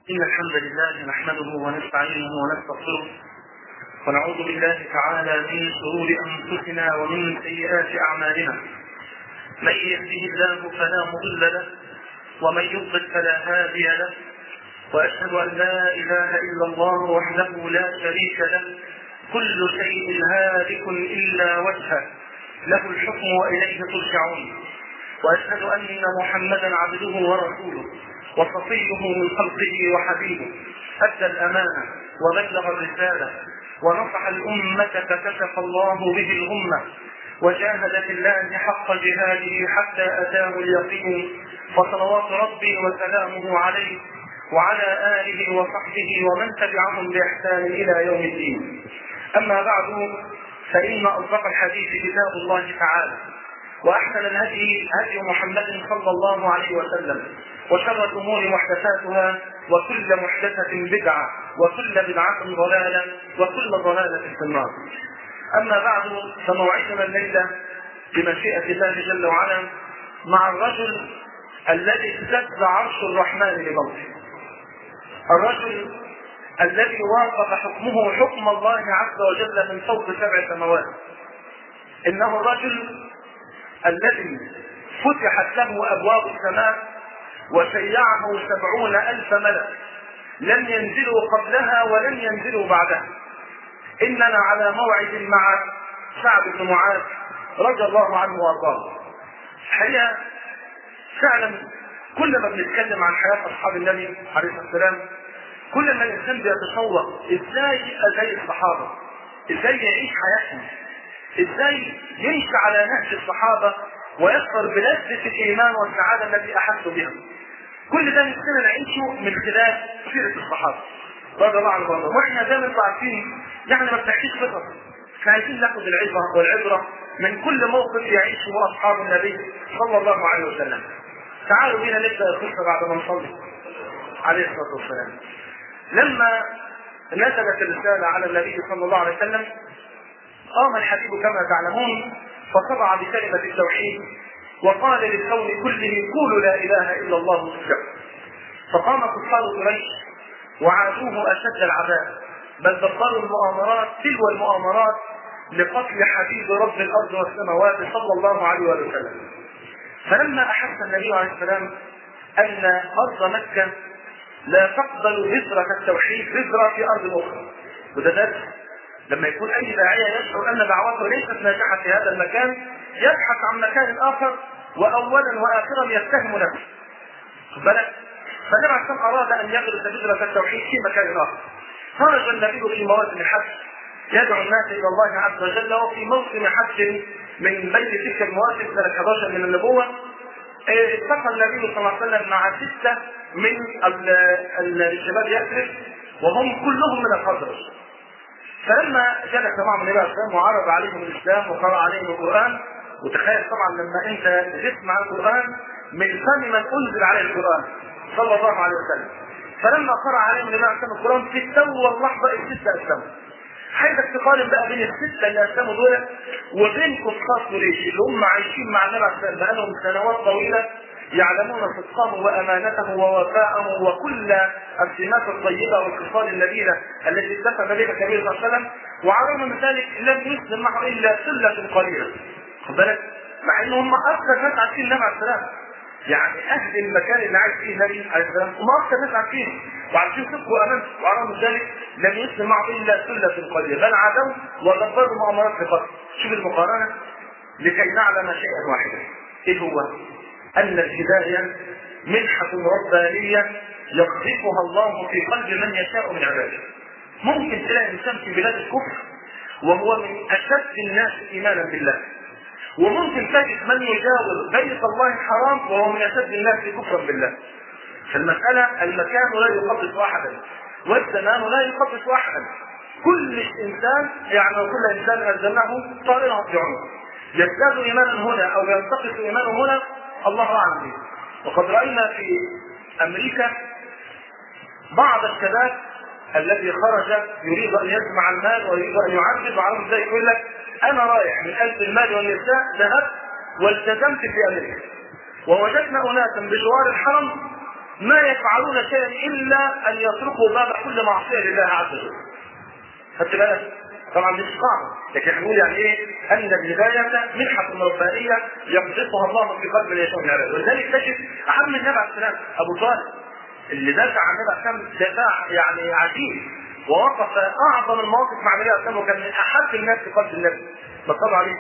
إن الحمد لله نحمده ونستعينه ونستغفره ونعوذ بالله تعالى من شرور أنفسنا ومن سيئات أعمالنا من يهده الله فلا مضل له ومن يضلل فلا هادي له وأشهد أن لا إله إلا الله وحده لا شريك له كل شيء هالك إلا وجهه له الحكم وإليه ترجعون وأشهد أن محمدا عبده ورسوله وصفيه من خلقه وحبيبه أدى الأمانة وبلغ الرسالة ونصح الأمة فكشف الله به الأمة وجاهد في الله حق جهاده حتى أتاه اليقين فصلوات ربي وسلامه عليه وعلى آله وصحبه ومن تبعهم بإحسان إلى يوم الدين أما بعد فإن أصدق الحديث كتاب الله تعالى وأحسن الهدي هدي محمد صلى الله عليه وسلم وشر الأمور محدثاتها وكل محدثة بدعة وكل بدعة ضلالة وكل ضلالة في النار أما بعد فموعدنا الليلة بمشيئة الله جل وعلا مع الرجل الذي اهتز عرش الرحمن لموته الرجل الذي وافق حكمه حكم الله عز وجل من فوق سبع سماوات انه الرجل الذي فتحت له ابواب السماء وشيعه سبعون الف ملك لم ينزلوا قبلها ولم ينزلوا بعدها اننا على موعد مع سعد بن معاذ رضي الله عنه وارضاه الحقيقه فعلا كل ما بنتكلم عن حياه اصحاب النبي عليه الصلاه والسلام كل ما الانسان بيتصور ازاي يبقى زي الصحابه ازاي يعيش حياتهم ازاي يمشي على نهج الصحابه ويشعر بلذه الايمان والسعاده التي احسوا بها كل ده نفسنا نعيشه من خلال سيره الصحابه رضي الله عنهم وارضاهم واحنا زي ما انتم عارفين يعني ما بنحكيش قصص احنا عايزين ناخد العبره والعبره من كل موقف يعيشه اصحاب النبي صلى الله عليه وسلم تعالوا بينا نبدا القصه بعد ما نصلي عليه الصلاه والسلام لما نزلت الرسالة على النبي صلى الله عليه وسلم قام الحبيب كما تعلمون فطبع بكلمة التوحيد وقال للكون كله قولوا لا إله إلا الله تفلحوا فقام كفار قريش وعادوه أشد العذاب بل دبروا المؤامرات تلو المؤامرات لقتل حبيب رب الأرض والسماوات صلى الله عليه وسلم فلما أحس النبي عليه السلام أن أرض مكة لا تقبل بذرة التوحيد بذرة في أرض أخرى وده درس لما يكون أي داعية يشعر أن دعوته ليست ناجحة في هذا المكان يبحث عن مكان آخر وأولا وآخرا يتهم نفسه خد بالك فالنبي عليه الصلاة أراد أن يغرس بذرة التوحيد في مكان آخر خرج النبي في مواسم الحج يدعو الناس إلى الله عز وجل وفي موسم حج من بين تلك المواسم سنة 11 من النبوة التقى النبي صلى الله عليه وسلم مع ستة من الشباب يثرب وهم كلهم من الخزرج فلما جلس معهم النبي عليه السلام وعرض عليهم الاسلام وقرا عليهم القران وتخيل طبعا لما انت تسمع القران من فم من انزل عليه القران صلى الله عليه وسلم فلما قرا عليهم النبي عليه السلام القران في التو واللحظه السته اسلموا عايزك تقارن بقى بين السته اللي اسلموا دول وبين كفار قريش اللي هم عايشين مع النبي عليه السلام بقالهم سنوات طويله يعلمون صدقه وامانته ووفاءه وكل السمات الطيبه والخصال النبيله التي اتفق بها النبي صلى الله عليه وسلم وعلى من ذلك لم يسلم معه الا سله قليله خد بالك مع ان هم اكثر ناس عارفين النبي عليه السلام يعني اهل المكان اللي عايش فيه النبي عليه السلام هم اكثر ناس عارفين وعارفين صدقه وامانته وعلى من ذلك لم يسلم معه الا سله قليله بل عادوا ودبروا مؤامرات لقتل شوف المقارنه لكي نعلم شيئا واحدا ايه هو؟ أن الهداية منحة ربانية يقذفها الله في قلب من يشاء من عباده. ممكن تلاقي إنسان في بلاد الكفر وهو من أشد الناس إيمانا بالله. وممكن تجد من يجاور بيت الله الحرام وهو من أشد الناس كفرا بالله. فالمسألة المكان لا يقدس أحدا والزمان لا يقدس أحدا. كل إنسان يعني كل إنسان ألزمه طائره في عنقه. يزداد إيمانا هنا أو ينتقص إيمانه هنا الله اعلم به وقد راينا في امريكا بعض الشباب الذي خرج يريد ان يجمع المال ويريد ان يعذب وعلى ذلك يقول لك انا رايح من اجل المال والنساء ذهبت والتزمت في امريكا ووجدنا اناسا بجوار الحرم ما يفعلون شيئا الا ان يطرقوا باب كل معصيه لله عز وجل. خدت بالك؟ طبعا مش صعب لكن هنقول يعني ايه ان الهدايه منحه ربانيه يقذفها الله في قلب اليشاء من عباده ولذلك تجد اهم النبي عليه السلام ابو طالب اللي دافع عن النبي عليه السلام دفاع يعني عجيب ووقف اعظم المواقف مع النبي عليه السلام وكان من احب الناس في قلب النبي ما صلى عليه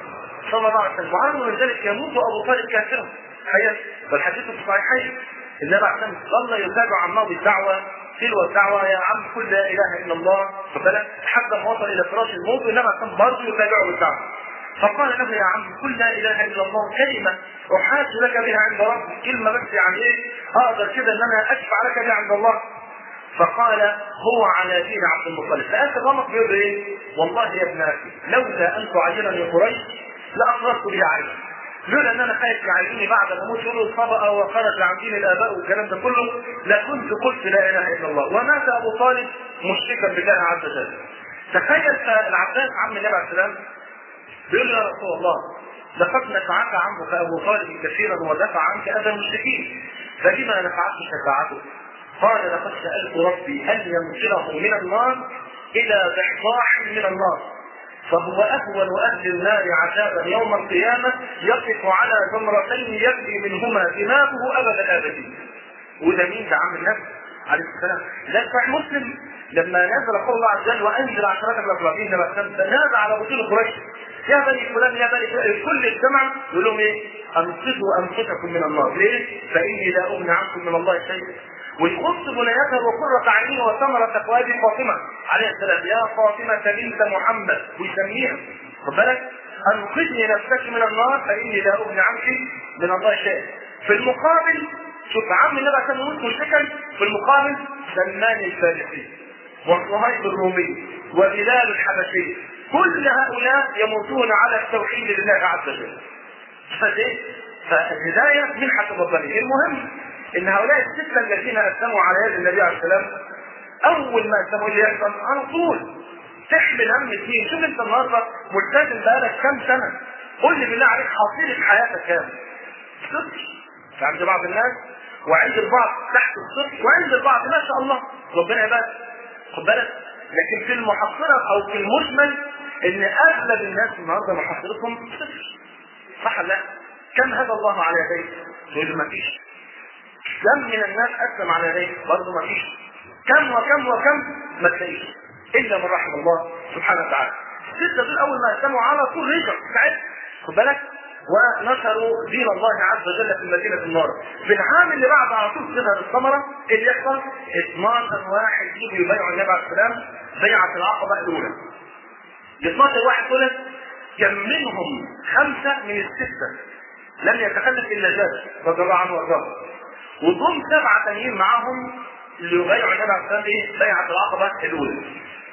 صلى الله عليه وسلم وعلى من ذلك يموت ابو طالب كافرا حقيقة والحديث في الصحيحين النبي عليه السلام ظل يتابع عمه بالدعوه تلو الدعوه يا عم قل لا اله الا الله فبلغ حتى ما وصل الى فراش الموت والنبي عليه السلام برضه يتابعه بالدعوه فقال له يا عم قل لا اله الا الله كلمه احاج لك بها عند ربك كلمه بس يعني ايه اقدر كده ان انا اشفع لك بها عند الله فقال هو على دين عبد المطلب فأنت الرمق بيقول له ايه والله يا ابن اخي لولا ان تعيرني قريش لاخرجت به عيني لولا ان انا خايف يعينوني بعد ما اموت يقولوا صبأ وخرج عن دين الاباء والكلام ده كله لكنت قلت لا اله الا الله ومات ابو طالب مشركا بالله عز وجل تخيل العباس عم النبي عليه السلام بيقول له يا رسول الله لقد نفعك عمك ابو طالب كثيرا ودفع عنك اذى المشركين فلما نفعته شفاعته قال لقد سالت ربي ان ينقذه من النار الى ضحضاح من النار فهو اهون اهل النار عذابا يوم القيامه يقف على جمرتين يبني منهما دماغه ابد الابدين وده مين ده عم النبي عليه السلام لا صحيح مسلم لما نزل قول الله عز وجل وانزل عشرات الاقربين لما نادى على بطول قريش يا بني فلان يا بني فلان الكل اجتمع يقول لهم ايه؟ انقذوا انفسكم من النار، ليه؟ فاني لا اغني عنكم من الله شيء. ويخص بنيتها وقرة عينه وثمرة اقوال فاطمة عليه السلام يا فاطمة بنت محمد ويسميها خد بالك؟ انقذني نفسك من النار فاني لا اغني عنك من الله شيء. في المقابل شوف عم النبي عشان يموت مشركا في المقابل سلمان الفارسي وصهيب الرومي وبلال الحبشي كل هؤلاء يموتون على التوحيد لله عز وجل. فايه؟ فالهدايه منحه ربانيه، المهم ان هؤلاء السته الذين اسلموا على يد النبي عليه السلام اول ما اسلموا اللي يحصل على طول تحمل هم الدين، شوف انت النهارده ملتزم بقالك كام سنه؟ قول لي بالله عليك حصيله حياتك كام؟ صفر عند بعض الناس وعند البعض تحت الصفر وعند البعض ما شاء الله ربنا يبارك خد بالك لكن في المحصله او في المجمل ان اغلب الناس النهارده محصلتهم صفر صح ولا لا؟ كم هدى الله على يديك؟ تقول ما فيش كم من الناس اسلم على يديك؟ برضه ما فيش كم وكم وكم ما تلاقيش الا من رحم الله سبحانه وتعالى السته دول اول ما اسلموا على طول رجعوا ساعتها خد بالك ونشروا دين الله عز وجل في المدينه المنوره. في العام اللي بعده على طول تظهر الثمره اللي يحصل 12 واحد يجوا يبايعوا النبي عليه السلام بيعه العقبه الاولى. ال 12 واحد دول كان منهم خمسه من السته لم يتخلف الا جابر رضي الله عنه وارضاه. وضم سبعه تانيين معاهم اللي يبايعوا النبي عليه السلام ايه؟ بيعه العقبه الاولى.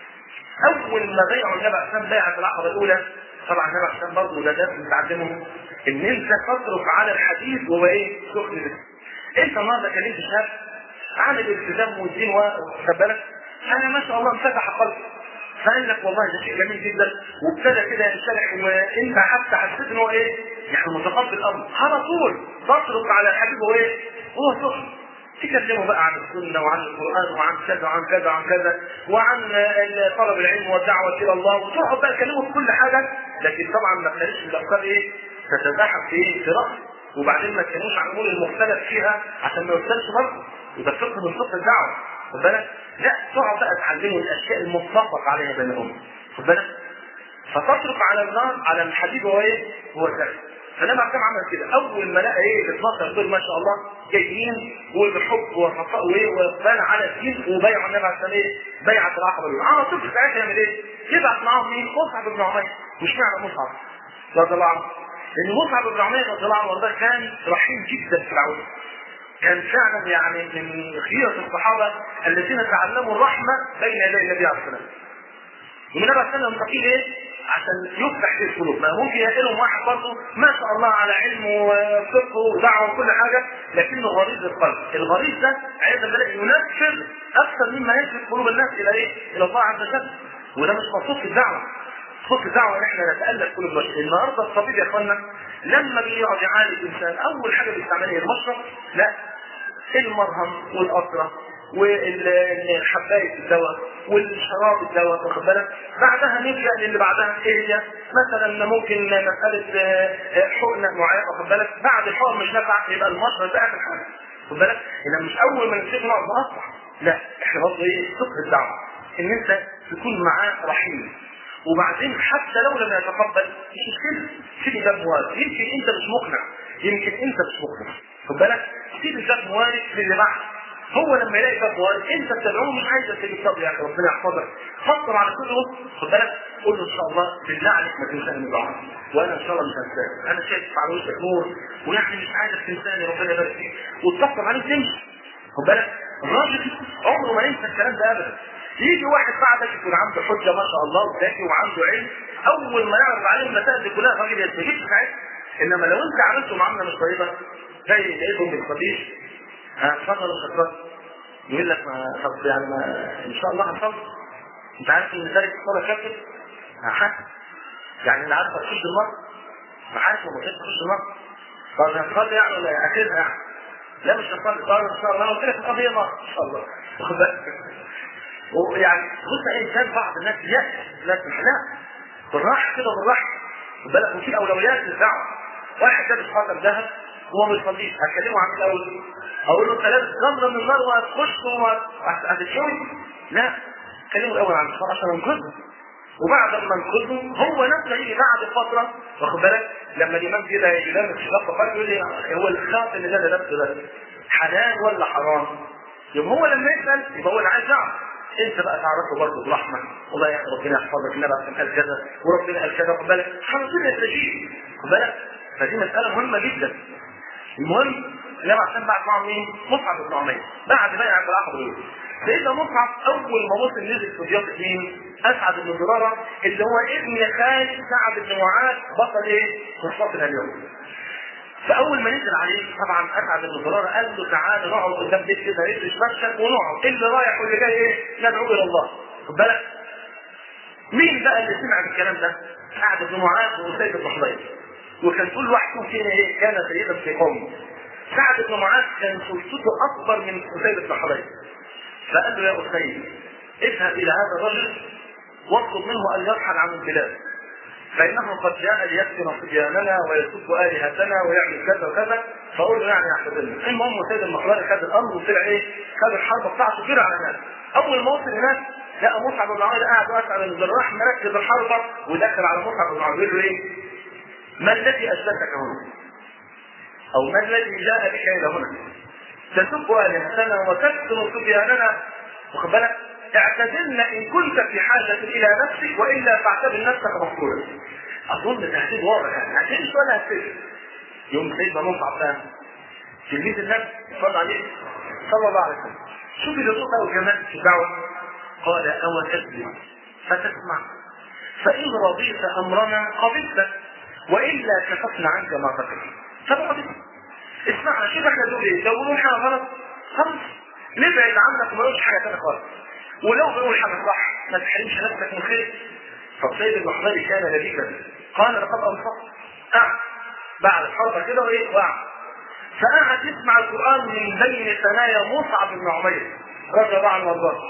اول ما بيعوا النبي عليه السلام بيعه العقبه الاولى طبعا النبي عليه السلام برضه ده درس بتعلمه ان انت تصرف على الحديث وهو ايه؟ سخن بس. انت النهارده كلمت شاب عامل الالتزام والدين واخد بالك؟ انا ما شاء الله انفتح قلبي فقال لك والله ده شيء جميل جدا وابتدى كده ينشرح وانت حتى حسيت ان هو ايه؟ يعني متقبل الامر على طول تصرف على الحديث وهو ايه؟ هو سخن تكلموا بقى عن السنة وعن القرآن وعن كذا وعن كذا وعن كذا وعن طلب العلم والدعوة إلى الله وتقعد بقى تكلموا في كل حاجة لكن طبعا ما تخليش الأفكار إيه تتزاحم في إيه في رأس وبعدين ما تكلموش عن الأمور المختلف فيها عشان ما يوصلش برضه وده فقه من فقه الدعوة خد بالك؟ لا تقعد بقى تعلموا الأشياء المتفق عليها بينهم خد بالك؟ فتصرف على النار على الحديد هو إيه؟ هو الزكاة فلما كان عمل كده اول ما لقى ايه ال 12 دول ما شاء الله جايين وبحب وصفاء وايه وبان على الدين وبايعوا النبي عليه السلام ايه بيعه العقبه الاولى على طول ساعتها يعمل ايه؟ يبعث معاهم مين؟ مصعب بن عمير مش معنى مصعب رضي الله عنه لان مصعب بن عمير رضي الله عنه وارضاه كان رحيم جدا في العوده كان فعلا يعني من خيرة الصحابة الذين تعلموا الرحمة بين يدي النبي عليه الصلاة والسلام. ومن النبي عليه الصلاة والسلام ايه؟ عشان يفتح في القلوب ما ممكن يقتلهم واحد برضه ما شاء الله على علم وفقه ودعوه وكل حاجه لكنه غريز القلب الغريز ده عايز بالله ينفذ اكثر مما يلفت قلوب الناس الى ايه؟ الى الله عز وجل وده مش مقصود في الدعوه مقصود في الدعوه ان احنا نتالف قلوب البشر النهارده الطبيب يا اخوانا لما بيقعد يعالج انسان اول حاجه بيستعملها هي المشرط لا المرهم والقطره والحبايه الدواء والشراب الدواء واخد بالك بعدها نبدا للي بعدها ايه هي مثلا ممكن مساله آه، حقنه معينه واخد بالك بعد الحقن مش نافع يبقى المشرب ده اخر حاجه واخد بالك اذا مش اول ما نمسك نقعد نقطع لا احنا برضه ايه فقه الدعوه ان انت تكون معاه رحيم وبعدين حتى لو لم يتقبل مش مشكله سيب الباب موارد يمكن انت مش مقنع يمكن انت مش مقنع خد بالك سيب الباب موارد للي بعد هو لما يلاقي باب موارد انت تدعوه مش عايز تجيب صبر يا اخي ربنا يحفظك فكر على كل وقت خد بالك قول له ان شاء الله بالله عليك ما تنساني من بعض وانا ان شاء الله مش هنساك انا شايف على وشك نور ويعني مش عايزك تنساني ربنا يبارك فيك وتطبطب عليه تمشي خد بالك الراجل عمره ما ينسى الكلام ده ابدا يجي واحد بعدك يكون عنده حجه ما شاء الله وذكي وعنده علم اول ما يعرض عليه المسائل دي كلها الراجل يستجيب ساعتها انما لو انت عملته معامله مش طيبه زي لقيتهم بالخبيث ها اتفضل يا شطار يقول لك ما طب يعني ما ان شاء الله هنصلي انت عارف ان ذلك الصلاه كافر ها يعني اللي عارف تخش المرء ما عارف لما تخش المرء طب هنصلي يعني ولا اكلها يعني لا مش هنصلي طب ان شاء الله انا قلت لك القضيه نار ان شاء الله واخد بالك ويعني بص انسان بعض الناس يأس لكن لا بالراحه كده بالراحه خد بالك وفي اولويات للدعوه واحد لابس خاتم ذهب وهو ما بيصليش هتكلمه عن الاول اقول له انت لابس جمره من النار وهتخش وهتتشوي لا كلمه الاول عن الصلاه عشان انقذه وبعد ما انقذه هو نفسه يجي بعد فتره واخد بالك لما الامام كده يلمس شباب فقال يقول لي هو الخاتم اللي ده لابسه ده حلال ولا حرام؟ يبقى هو لما يسال يبقى هو اللي عايز يعرف انت بقى تعرفه برضه برحمه والله يا اخي ربنا يحفظك النبي عليه قال كذا وربنا قال كذا خد بالك ربنا يستجيب خد بالك فدي مساله مهمه جدا المهم النبي عشان بعد معهم مين؟ مصعب بن عمير بعد بقى عند العقبه سيدنا مصعب اول ما وصل نزل في ضيافه مين؟ اسعد بن زراره اللي هو ابن خال سعد بن معاذ بطل ايه؟ قصتنا اليوم فاول ما نزل عليه طبعا اسعد بن زراره قال له تعالى نقعد قدام بيت كده نفرش مشهد ونقعد اللي رايح واللي جاي ايه؟ ندعو الى الله خد بالك؟ مين بقى اللي سمع بالكلام ده؟ سعد بن معاذ وسيد بن حضير وكان كل واحد فينا ايه؟ كان سيدا في قومه سعد بن معاذ كان سلطته اكبر من اسيد بن حضير فقال له يا اسيد اذهب الى هذا الرجل واطلب منه ان يرحل عن البلاد فانه قد جاء ليفتن صبياننا ويسب الهتنا ويعمل كذا وكذا فاقول له يعني يحتضننا المهم سيد المخبري خد الامر وطلع ايه؟ خد الحرب بتاعته كده على الناس اول ما وصل هناك لقى مصعب بن عمير قاعد واسعد بن الجراح مركز الحربه ودخل على مصعب بن عمير له ايه؟ ما الذي اجلسك هنا؟ او ما الذي جاء بك الى هنا؟ تسب الهتنا وتكثر صبياننا واخد بالك؟ اعتزلنا ان كنت في حاجه الى نفسك والا فاعتبر نفسك مقتولا. اظن تهديد واضح يعني هتمشي ولا هتمشي؟ يوم سيدنا مصعب ده تلميذ النبي صلى عليه صلى الله عليه وسلم شوف الهدوء بقى والجمال في الدعوه قال او تسلم فتسمع فان رضيت امرنا قبلت والا كففنا عنك ما تكره فبقى اسمعنا شوف احنا بنقول ايه لو بنقول حاجه غلط خلاص نبعد عنك وما نقولش حاجه ثانيه خالص ولو بنقول حاجه صح ما تحرمش نفسك من خير طب سيد المحضري كان لبيكا قال لقد انصت قعد بعد الحرب كده وايه وقعد فقعد يسمع القران من بين ثنايا مصعب بن عمير رضي الله عنه وارضاه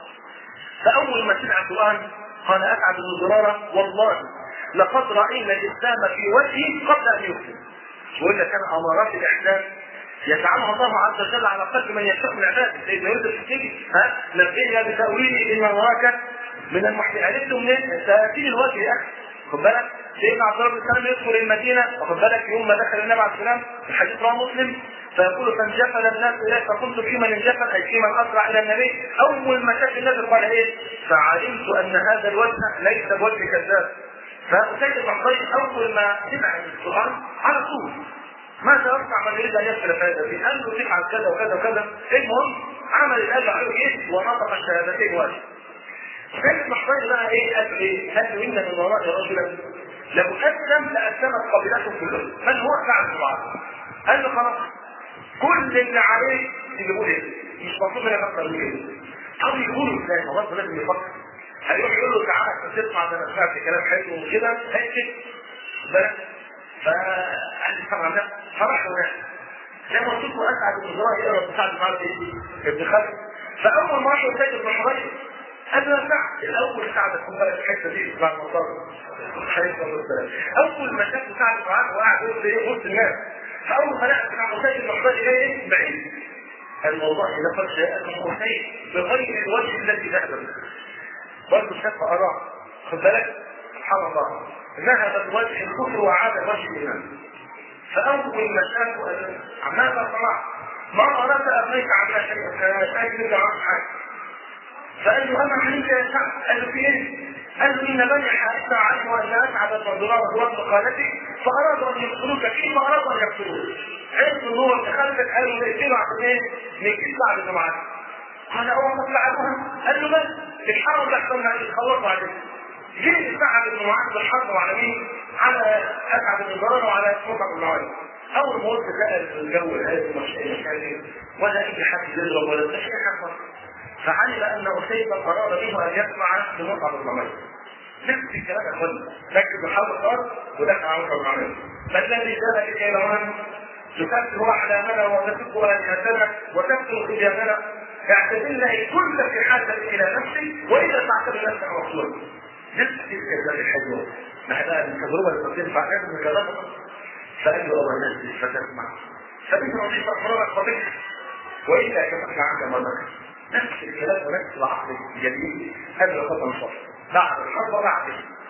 فاول ما سمع القران قال اسعد بن زراره والله لقد راينا الاسلام في وجهه قبل ان يسلم وإلا كان امارات الاحسان يجعلها الله عز وجل على قلب من يشاء من عباده سيدنا يوسف السجن ها نبئنا بتاويله ان نراك من المحسنين عرفتم منين؟ ساتين الوجه يا اخي خد بالك سيدنا عبد الله بن سلام يدخل المدينه واخد بالك يوم ما دخل النبي عليه السلام الحديث رواه مسلم فيقول فانجفل الناس اليه فقلت في من انجفل اي في من اسرع الى النبي اول ما شاف النبي قال ايه؟ فعلمت ان هذا الوجه ليس بوجه كذاب فسيد المحضري اول ما سمع القران على طول ماذا يصنع من يريد ان يدخل في هذا الدين؟ قال له تفعل كذا وكذا وكذا المهم عمل اللي قال له ايه ونطق الشهادتين واجب سيد المحضري بقى ايه قال ايه؟ قال له ان من وراء رجلا لو اسلم لاسلمت قبيلته كلهم من هو فعل بعض قال له خلاص كل اللي عليه يجيبوا لي مش مطلوب منك اكتر من كده او يقولوا ازاي ما برضه لازم يفكر هيروح يقول له تعالى عشان تسمع ده انا سمعت كلام حلو وكده هيكتب بالك فقال لي طبعا لا فرح له زي ما قلت لكم اسعد بن زرار يقرا بن سعد بن عبد ابن خالد فاول ما راح سيد بن حضير قال له سعد الاول سعد خد بالك الحته دي بعد ما صار اول ما شاف سعد بن عبد وقعد وسط ايه وسط الناس فاول ما لقى سعد سيد بن حضير جاي ايه بعيد قال والله لقد جاءكم حسين بغير الوجه الذي ذهب به برضه شاف اراه خد بالك سبحان الله ذهب بوجه الكفر وعاد وجه الايمان فاول ما شافوا قال ماذا صنعت؟ ما اردت ابنيك عنا شيئا كان شايف انت عن حاجه فقال له اما عليك يا سعد قال له في ايه؟ قال له ان بني حارثه علموا ان اسعد بن ضرار هو ابن خالتي فارادوا ان يقتلوك فيه فارادوا ان يقتلوك عرفوا ان هو ابن خالتك قالوا نقتله عشان ايه؟ نجيب سعد بن معاذ قال اول ما طلعوها قال له بس الحرب احسن ما يتخلصوا عليه جه سعد بن معاذ بالحرب على مين؟ على اسعد بن ضرار وعلى مصعب بن عمر اول ما وصل لقى الجو الهادي مش اي ولا اي حد يضرب ولا اي حد فعلم ان اسيدا اراد منه ان يسمع لمصعب بن عمر نفس الكلام يا اخوانا ركز الحرب الارض ودخل على مصعب بن عمر فالذي جاء بك الى هنا تكفر احلامنا وتسب الهتنا وتكتم خجالنا اعتزلنا الكل في حاجه الى نفسك واذا تعتبر نفسك رسولا نفس الكلام الحلوه ما هذا التجربه اللي بتصير مع كذا مجربه فقال له اول الناس فتسمع فبنت نصيب فرارك فبك والا كففنا عنك مرتك نفس الكلام ونفس العقل الجليل قبل خطا الصف بعد الحرب وبعد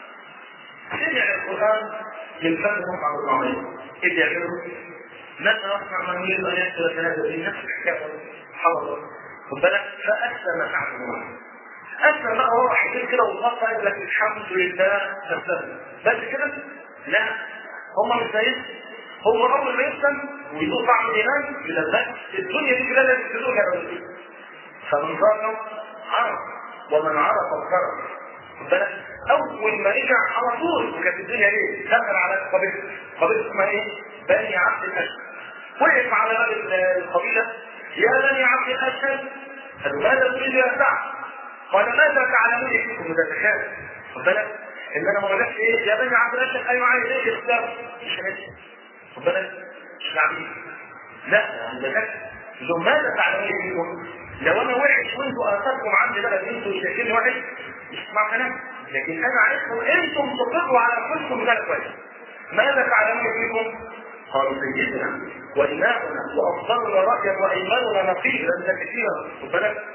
سمع القران من فم مصعب بن عمير اذ يعملوا متى يصنع من يريد ان يقتل ثلاثه في نفس الحكايه حرب خد بالك فاسلم سعد بن عمير اسلم بقى هو حكيت كده وصفى قال لك الحمد لله اسلم بس كده لا هم مش زيهم هو اول ما يسلم ويدوق طعم الايمان يلذذ الدنيا دي كلها لازم تدوق يا فمن ذاق عرف ومن عرف اضطر خد بالك اول ما رجع على طول وكانت الدنيا ايه دخل على قبيله قبيله اسمها ايه بني عبد الاشهر وقف على باب القبيله يا بني عبد الاشهر قالوا ماذا تريد يا سعد قال ماذا تعلمون فيكم ده تخاف خد بالك ان انا ما بقولكش ايه يا بني عبد الاشهر ايوه عايز ايه الاسلام مش ماشي خد بالك مش عبيد لا ده لو ماذا تعلمون فيكم لو انا وحش وانتوا اثرتم عندي بقى ان انتوا شايفين وحش مش اسمع كلام لكن انا عرفتم انتم تقروا على انفسكم ده كويس ماذا تعلمون فيكم؟ قالوا سيدنا وإمامنا وأفضلنا رأيا وإيماننا نقيا لأن كثيرا خد بالك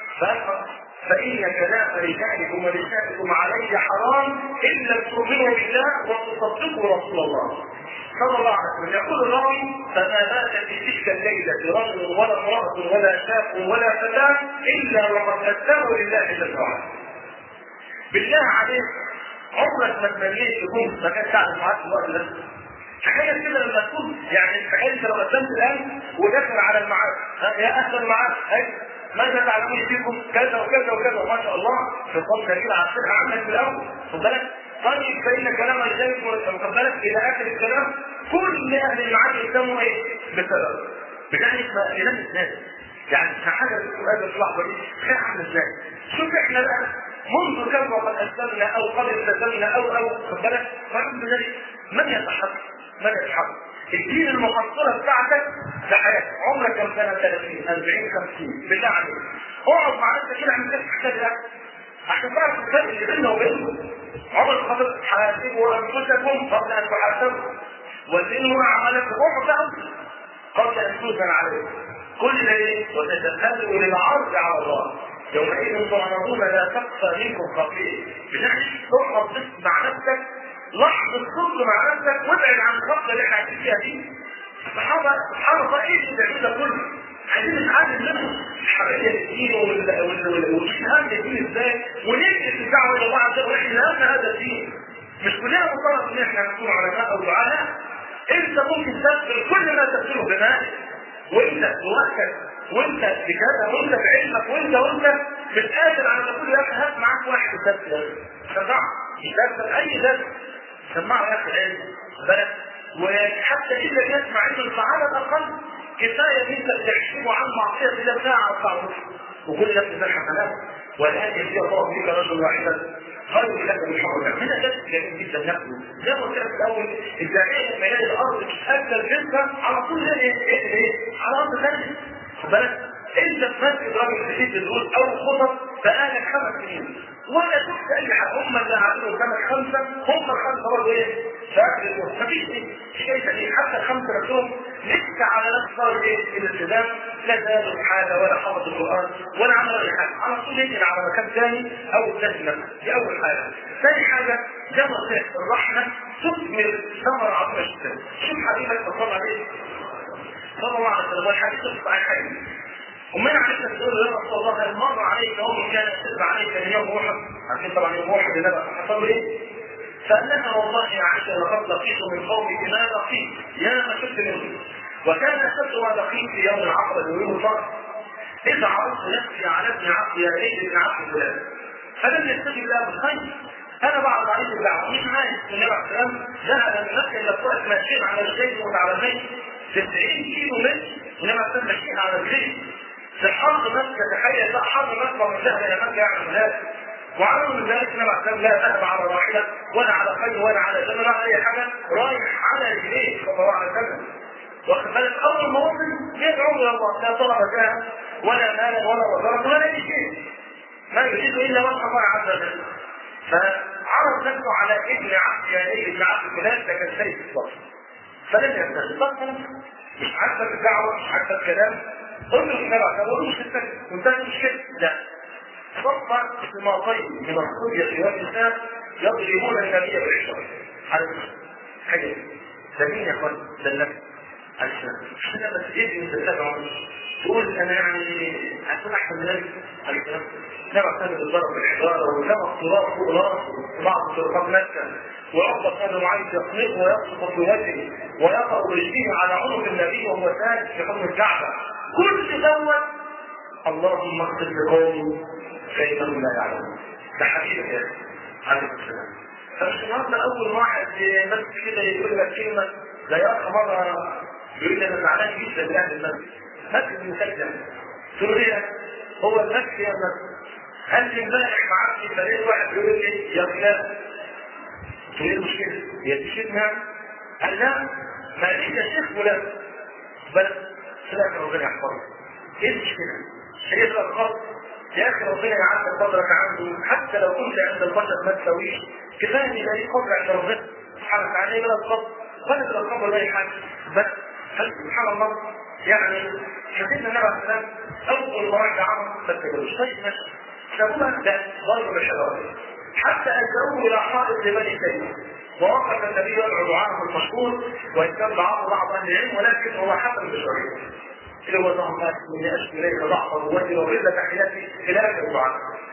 فإن كلام رجالكم ونسائكم علي حرام إلا تؤمنوا بالله وتصدقوا رسول الله صلى الله عليه وسلم يقول الراوي فما مات في تلك الليلة رجل ولا امرأة ولا شاب ولا فتاة إلا وقد أسلموا لله جل وعلا. بالله عليك عمرك ما تمنيت تكون مكان سعد معاك في الوقت ده. تخيل كده لما تكون يعني تخيل انت لو قدمت الان وداخل على الميعاد يا اهلا الميعاد ماذا تعلمون فيكم كذا وكذا وكذا ما شاء الله في الخمسه كده عارفينها عنك في الاول خد بالك طيب فإن كلام رجالك واخد بالك إلى آخر الكلام كل أهل المعاد يسموا إيه؟ بسبب بجانب كلام الناس يعني حاجة السؤال في اللحظة دي خير عامل ازاي؟ شوف احنا بقى منذ كم وقد أسلمنا أو قد التزمنا أو أو خد بالك فالحمد لله من يتحرك؟ من يتحرك؟ الدين المحصلة بتاعتك في حياتك عمرك كم سنة 30 40 50 بتعمل اقعد مع نفسك كده عشان تحتاج الاكل عشان تعرف الفرق اللي بيننا وبينهم عمر خاطر حاسبوا انفسكم قبل ان تحاسبوا وزنوا اعمالكم اعطوا قبل ان توزن عليكم كل ايه وتتخذوا للعرض على الله يومئذ تعرضون لا تخفى منكم خفيه بنحن تقعد بس مع نفسك لحظه صدق مع نفسك وابعد عن الغفله اللي احنا عايشين فيها دي الصحابه سبحان الله ايه اللي ده كله عايزين نتعلم منهم حريه الدين والشهاده الدين ازاي وننقل الدعوه الى الله عز وجل واحنا نهمنا هذا الدين مش كلنا مطالب ان احنا نكون علماء او دعاء انت ممكن تبذل كل ما تبذله بمالك وانت بوقتك وانت بكذا وانت بعلمك وانت وانت في الاخر على ما تقول يا اخي هات معاك واحد تبذل سمعه تبذل اي درس سمعه يا اخي العلم بالك وحتى اذا يسمع علم فعلى الاقل كفايه ان انت تحسبه عن معصيه الله ساعه او ساعه ونص وكل نفس ذا حسنات والان يهدي الله بك رجل واحدا خير لك من حمر من اساس جميل جدا نفسه زي ما قلت لك في الاول الداعيه لما يلاقي الارض تتاكل جدا على طول ايه ايه ايه على ارض ثانيه خد بالك انت في مسجد راجل جديد بتقول او خطب بقالك خمس سنين ولا شفت اي حاجه هم اللي عملوا سنه خمسه هم الخمسه برضه ايه؟ فاكر الموت مفيش شيء ثاني حتى الخمسه نفسهم لسه على نفس صار ايه؟ الالتزام لا زالوا حاجه ولا حفظوا القران ولا عملوا اي حاجه على طول ينقل على مكان ثاني او الثاني نفسه دي اول حاجه ثاني حاجه زي ما قلت الرحمه تثمر ثمره عظيمه جدا شوف حبيبك صلى الله عليه صلى الله عليه وسلم والحديث الصحيحين ومن عليك تقول يا رسول الله هل مر عليك يوم كان كتب عليك من يوم احد عارفين طبعا يوم احد النبي حصل ايه؟ فانها والله يا عائشه لقد لقيت من قومك ما لقيت يا ما شفت منه وكان اشد ما لقيت في يوم العقبه ويوم الفرق اذا عرضت نفسي على ابن عبد يا ليت ابن عبد فلان فلم يستجب له بالخير انا بعرض عليه الدعوه مش عارف النبي عليه السلام ذهب من مكه الى الطائف ماشيين على رجلين متعلمين 90 كيلو متر والنبي عليه السلام ماشيين على رجلين في حرب مكة تخيل بقى حرب مكة ومن ذهب إلى مكة يعمل ذلك وعملوا من ذلك النبي عليه السلام لا ذهب على راحلة ولا على خيل ولا على جمل ولا أي حاجة رايح على رجليه صلى الله عليه وسلم واخد بالك أول ما وصل يدعو إلى الله لا طلب جاه ولا مالا ولا وزارة ولا أي شيء ما يريد إلا وجه الله عز وجل فعرض نفسه على ابن عبد يعني ابن عبد فلان ده كان سيد الصف فلم يستجب طب مش عاجبك الدعوة مش عاجبك الكلام قل له النبي عليه الصلاه والسلام وانتهت المشكله لا صفى سماطين من الصبية والنساء يضربون النبي بالحجر على المسلم حاجه ده مين يا اخوان ده النبي عليه السلام مش انا بس ايه انت تتابع تقول انا يعني هكون احسن من النبي عليه السلام نبع سنة الضرب بالحجارة ولما التراب فوق راسه بعض طرقات مكة وعقبة كان معين يخنقه ويبسط في وجهه ويقع برجليه على عنق النبي وهو ساجد في حضن الكعبة كل دوت اللهم اغفر لقومي فانهم لا يعلمون ده حبيبك يا عليه السلام فمش النهارده اول واحد بس كده يقول لك كلمه لا يا مره يقول لي انا زعلان جدا لاهل المسجد مسجد مسجل تقول لي هو المسجد يا مسجد قال لي امبارح معدي فلقيت واحد بيقول لي يا فلان تقول لي المشكله هي دي شيخنا قال لا ما ليش يا شيخ فلان بس سلاك ربنا يحفظك ايه المشكله؟ هي الخط يا اخي ربنا يعلم قدرك عنده حتى لو كنت عند البشر ما تسويش كفايه ان يبقى ليك قدر عند ربنا سبحانه وتعالى يبقى الخط ولا تبقى الخبر لا حاجه بس هل سبحان الله يعني سيدنا النبي عليه السلام اول ما راح لعمر ما تقبلوش طيب ماشي سابوها ده ضرب بالحجاره حتى الجوه الى حائط لبني تيميه ووقف النبي يدعو دعاءه المشهور وان كان بعض بعض اهل العلم ولكن هو حسن بشرعيه اللي هو اللهم اني اشكو اليك ضعف قوتي وغلة تحياتي الى اخر الدعاء.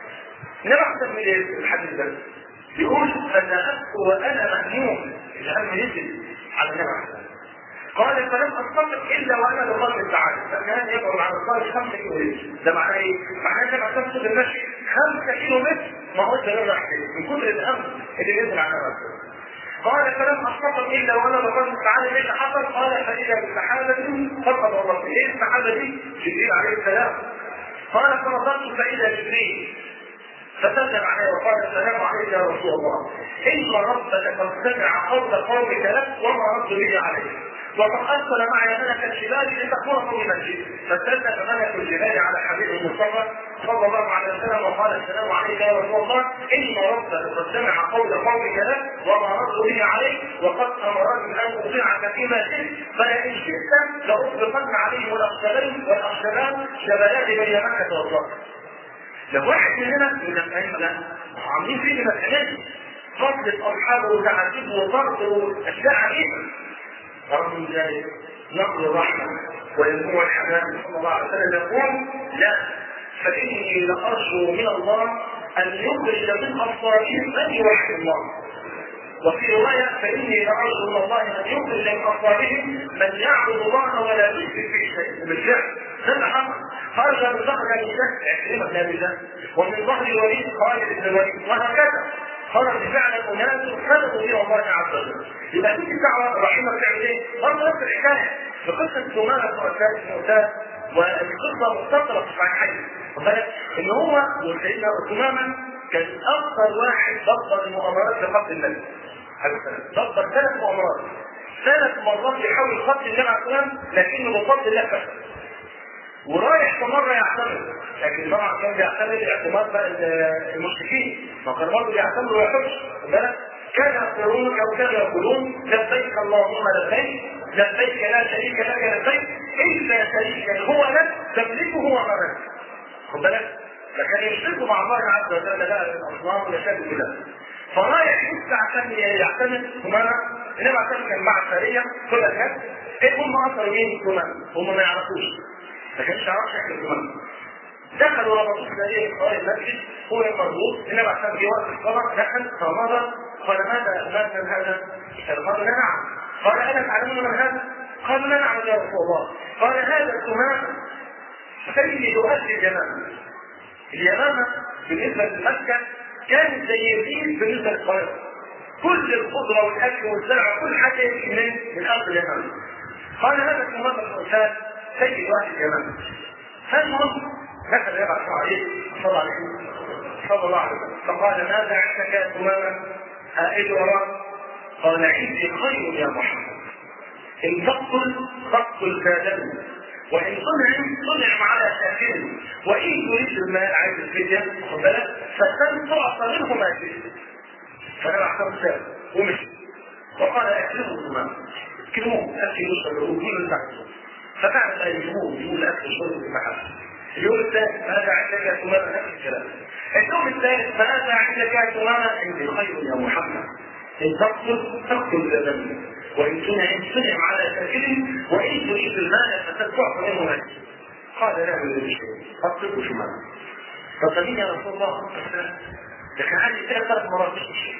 انما احسن من الحديث ده بيقول انا ابكو وانا مهموم الهم نزل على النبي عليه قال فلم استطع الا وانا بفضل تعالى فكان يبعد عن الصالح 5 كيلو متر ده معناه ايه؟ معناه انك عشان تاخد المشي 5 كيلو متر ما هو ده راح من كتر الهم اللي نزل على النبي قال فلم استطع الا وانا بقول تعالى ليش حصل؟ قال فاذا بالسحابه فقد الله ايه السحابه دي؟ جبريل عليه السلام قال فنظرت فاذا جبريل فسلم عليه وقال السلام عليك يا رسول الله ان ربك قد سمع قول قومك لك وما رد به عليك وقد ارسل معي ملك الجبال لتكون في مسجد فسلم ملك الجبال على حبيب المصطفى صلى الله عليه وسلم وقال السلام عليك يا رسول الله ان ربك قد سمع قول قومك لك وما رد به عليك وقد امرني ان اطيعك فيما شئت فلئن شئت لاطلقن عليهم الاخشبين والاخشبان شبلات بين مكه والطائف لو واحد مننا يقول لك ايوه لا عاملين فيه مسألات قتل اصحابه وتعذيب وضرب واشياء عجيبه رغم من ذلك نقل الرحمه وينمو الحنان صلى الله عليه وسلم يقول لا فاني لارجو من الله ان يخرج من ابصارهم من يوحد الله وفي رواية فإني لأرجو من الله أن يخرج من أصحابهم من يعبد الله ولا يشرك به شيء بالفعل هذا حق خرج من ظهر ابي جهل عكرمه بن ابي جهل ومن ظهر الوليد خالد بن الوليد وهكذا خرج فعلا اناس صدقوا الى الله عز وجل يبقى تيجي الدعوه الرحيمه بتعمل ايه؟ برضه نفس الحكايه في قصه ثمامه مؤتات مؤتات والقصه مختصره في الصحيحين ان هو وسيدنا ثمامه كان اكثر واحد دبر المؤامرات لقتل النبي عليه السلام دبر ثلاث مؤامرات ثلاث مرات يحاول قتل النبي عليه السلام لكنه بفضل الله فشل ورايح في مره يعتمد لكن طبعا كان بيعتمد اعتماد بقى المشركين ما كان برضه بيعتمدوا ويحبش بالك كان يقولون او كانوا يقولون لبيك اللهم لبيك لبيك لا شريك لك لبيك الا شريكا هو لك تملكه وملك خد بالك فكان يشركوا مع الله عز وجل بقى الاصنام ويشهدوا كده فرايح لسه عشان يعتمد ثمانة انما عشان كان مع سريه كل الناس ايه هم اصلا مين ثمانة هم ما يعرفوش ما كانش يعرفش يحكي ثمانة دخلوا ربطوه في ايه قال المسجد هو مربوط انما عشان جه وقت الصلاه دخل فنظر قال ماذا ماذا هذا؟ قالوا لا نعم قال الا تعلمون من هذا؟ قالوا لا نعلم يا رسول الله قال هذا ثمانة سيد اهل اليمامه اليمامه بالنسبه لمكه كانت زي الريف بالنسبه للقاهره كل الخضره والاكل والزرع كل حاجه يجي من من ارض اليمامه قال هذا ثمانة الانسان سيد اهل اليمامه فالمهم دخل يبعث عليه صلى عليه صلى الله عليه وسلم فقال ماذا عندك يا ثمامه؟ ايه وراء قال عندي خير يا محمد ان تقتل تقتل كادم وان طلع طلع على ساكن وان تريد المال عايز الفدية خد بالك فسن تعطى منه ما شئت فانا احسن سال ومشي وقال اكلمه ثم كلموه اكل وشرب وكل اللي تحته ففعل لا يجيبوه يقول اكل وشرب في المحل اليوم الثالث ماذا عندك يا ثمامة نفس الكلام اليوم الثالث ماذا عندك يا ثمامة عندي خير يا محمد ان تقتل تقتل ذنبك وان صنع صنع على ساكنه وان تريد المال فتدفع منه مال قال لا يريد شيء فاقتله في مال فقال يا رسول الله ده كان عندي ثلاث ثلاث مرات مش شيء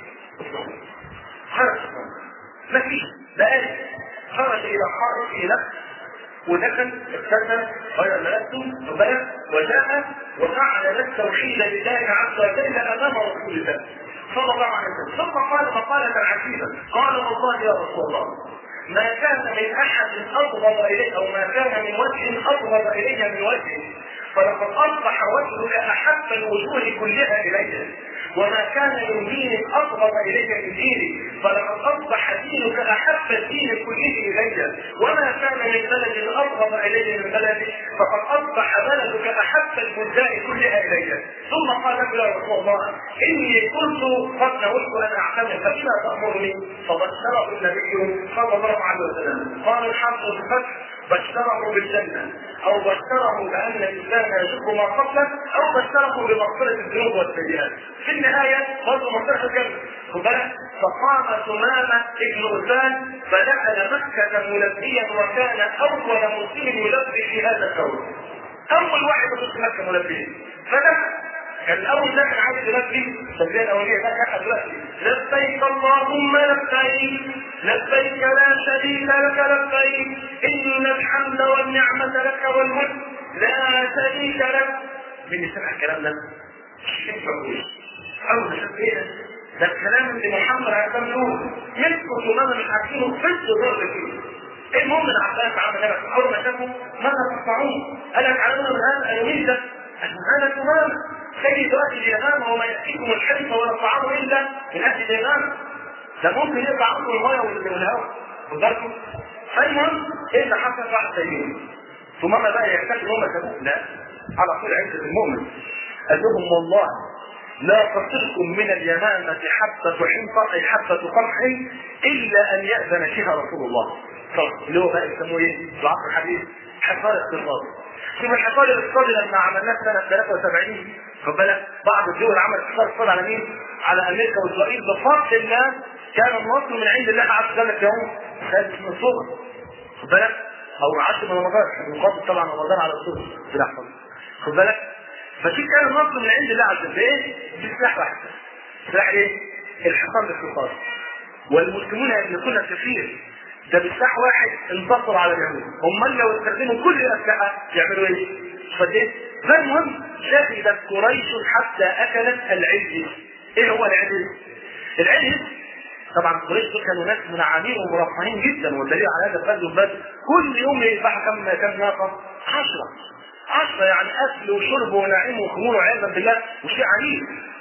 خرج ما فيش بقالي خرج الى حائط في نفس ودخل اغتسل غير ملابسه وبلغ وجاء وفعل التوحيد لله عز وجل امام رسول الله صلى الله عليه وسلم ثم قال مقالة عجيبة قال والله يا رسول الله ما كان من احد ابغض اليه او ما كان من وجه ابغض الي من وجه فلقد اصبح وجهك احب الوجوه كلها الي وما كان من دين ابغض اليك من ديني فلقد اصبح دينك احب الدين كله الي وما كان من بلد ابغض الي من بلدي فقد اصبح بلدك احب البلدان كلها الي ثم قال له يا رسول الله اني كنت قد نويت ان اعتمد فبما تامرني فبشره النبي صلى الله عليه وسلم قال الحق في الفتح بشره بالجنة أو بشره بأن الإنسان يشك ما قبله أو بشره بمغفرة الذنوب والسيئات. في النهاية برضه مغفرة الجنة. فقام ثمامة ابن أسان فدخل مكة ملبيا وكان أول مسلم يلبي في هذا الكون. أول واحد يدخل مكة ملبيا. فدخل كان الاول ده كان عايز يلبي التلبيه الاوليه ده كان دلوقتي لبيك اللهم لبيك لبيك لا شريك لك لبيك ان الحمد والنعمه لك والملك لا شريك لك مين سمع الكلام ده؟ الشيخ بقول اول ما شاف ايه ده الكلام اللي محمد عليه السلام يقول مسكوا ثمانه مش عارفينه فز ضرب فيه المهم العباس عمل هنا اول ما شافه ماذا تصنعون؟ قال لك علمنا من هذا اليومين ده هذا ثمانه سيد اهل اليمامه وما ياتيكم الحلف ولا الطعام الا من اهل اليمامه ده ممكن يقطع عنه الميه والهواء خد بالكم فالمهم ايه اللي حصل بعد سيدهم ثم بقى يحتاج ان هم سابوه لا على طول عزه المؤمن قال لهم والله لا تصلكم من اليمامة حبة حنطة أي حبة قمح إلا أن يأذن فيها رسول الله صلى اللي هو بقى يسموه إيه؟ في العصر الحديث حصار اقتصاد شوف الحصار الاقتصادي لما عملناه سنة 73 خد بالك بعض الدول عملت حصار اقتصادي على مين؟ على أمريكا وإسرائيل بفضل الله كان النصر من عند الله عز وجل في يوم خالد بن صوبة خد بالك أو 10 من رمضان مقابل طبعا رمضان على الصوبة في لحظة خد بالك فدي كان النصر من عند الله عز وجل ايه؟ بسلاح واحد سلاح ايه؟ الحصار الاقتصادي والمسلمون يملكون كثير ده بسلاح واحد انتصروا على اليهود امال لو استخدموا كل الاسلحه يعملوا ايه؟ فدي فالمهم شهدت قريش حتى اكلت العجل ايه هو العجل؟ العجل طبعا قريش دول كانوا ناس منعمين ومرفهين جدا والدليل على هذا بدر بدر كل يوم يذبحوا كم كم ناقه؟ 10 عشرة يعني أكل وشرب ونعيم وخمور وعياذا بالله وشيء عنيف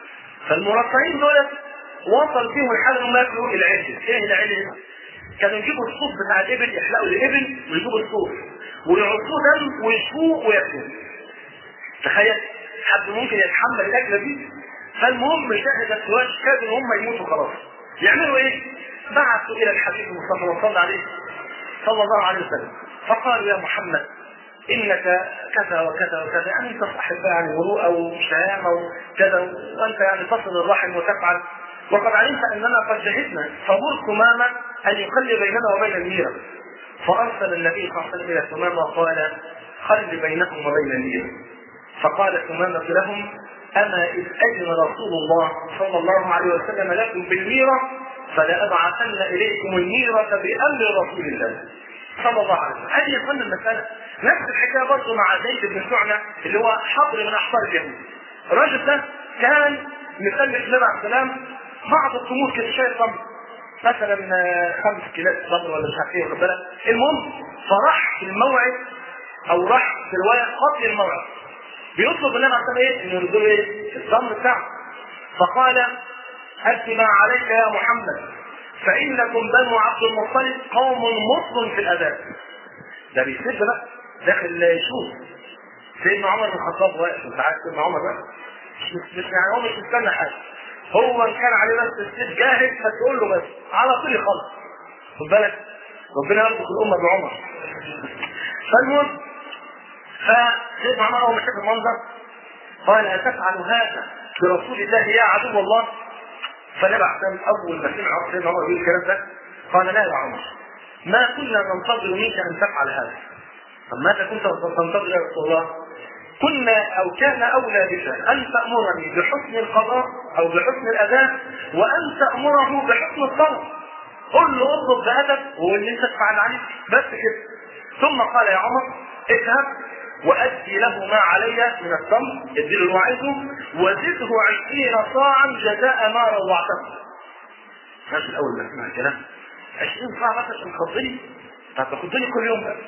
فالمرفعين دول وصل فيهم الحال انهم ياكلوا العجل ايه العجل كانوا يجيبوا الصوف بتاع الابل يحلقوا الابل ويجيبوا الصوف ويعصوه دم ويشوه وياكلوه تخيل حد ممكن يتحمل الاكله دي فالمهم شهد السواج كاد ان هم يموتوا خلاص يعملوا ايه؟ بعثوا الى الحبيب المصطفى صلى عليه صلى الله عليه وسلم فقالوا يا محمد انك كذا وكذا وكذا يعني انت صاحب يعني مروءه وشهامه وكذا وانت يعني تصل الرحم وتفعل وقد علمت اننا قد شهدنا فمر ثمامه ان يخلي بيننا وبين الميره فارسل النبي صلى الله عليه وسلم الى ثمامه وقال خل بينكم وبين الميره فقال ثمامه لهم اما اذ اذن رسول الله صلى الله عليه وسلم لكم بالميره فلابعثن اليكم الميره بامر رسول الله صلى الله عليه وسلم هذه يظن المساله نفس الحكايه برضه مع زيد بن سعنه اللي هو حبر من احبار اليهود الراجل ده كان مسلم النبي عليه السلام بعض التمور كده شويه تمر مثلا خمس كيلات تمر ولا مش عارف ايه واخد بالك المهم فراح في الموعد او راح في الروايه قبل الموعد بيطلب النبي عليه السلام ايه؟ انه يردوا ايه؟ التمر بتاعه فقال أد ما عليك يا محمد فإنكم بنو عبد المطلب قوم مصر في الأداء ده بيسد بقى داخل يشوف سيدنا عمر بن الخطاب واقف انت عارف سيدنا عمر بقى مش مش يعني هو مش مستنى حاجه هو ان كان عليه بس السيف جاهز فتقول له بس على طول يخلص خد بالك ربنا يرزق الامه بعمر فالمهم فسيدنا عمر اول ما شاف المنظر قال اتفعل هذا برسول الله يا عدو الله فنبع سام اول ما سمع سيدنا عمر يقول الكلام ده قال لا يا عمر ما كنا ننتظر منك ان تفعل هذا طب ماذا كنت تنتظر يا رسول الله؟ كنا او كان اولى بك ان تامرني بحسن القضاء او بحسن الاداء وان تامره بحسن الطلب قل له اطلب بادب واللي انت تفعل عليه بس كده ثم قال يا عمر اذهب وادي له ما علي من التمر ادي له عايزه وزده عشرين صاعا جزاء ما روعته الناس الاول ما سمع الكلام 20 صاع بس عشان تخضني طب تخضني كل يوم بقى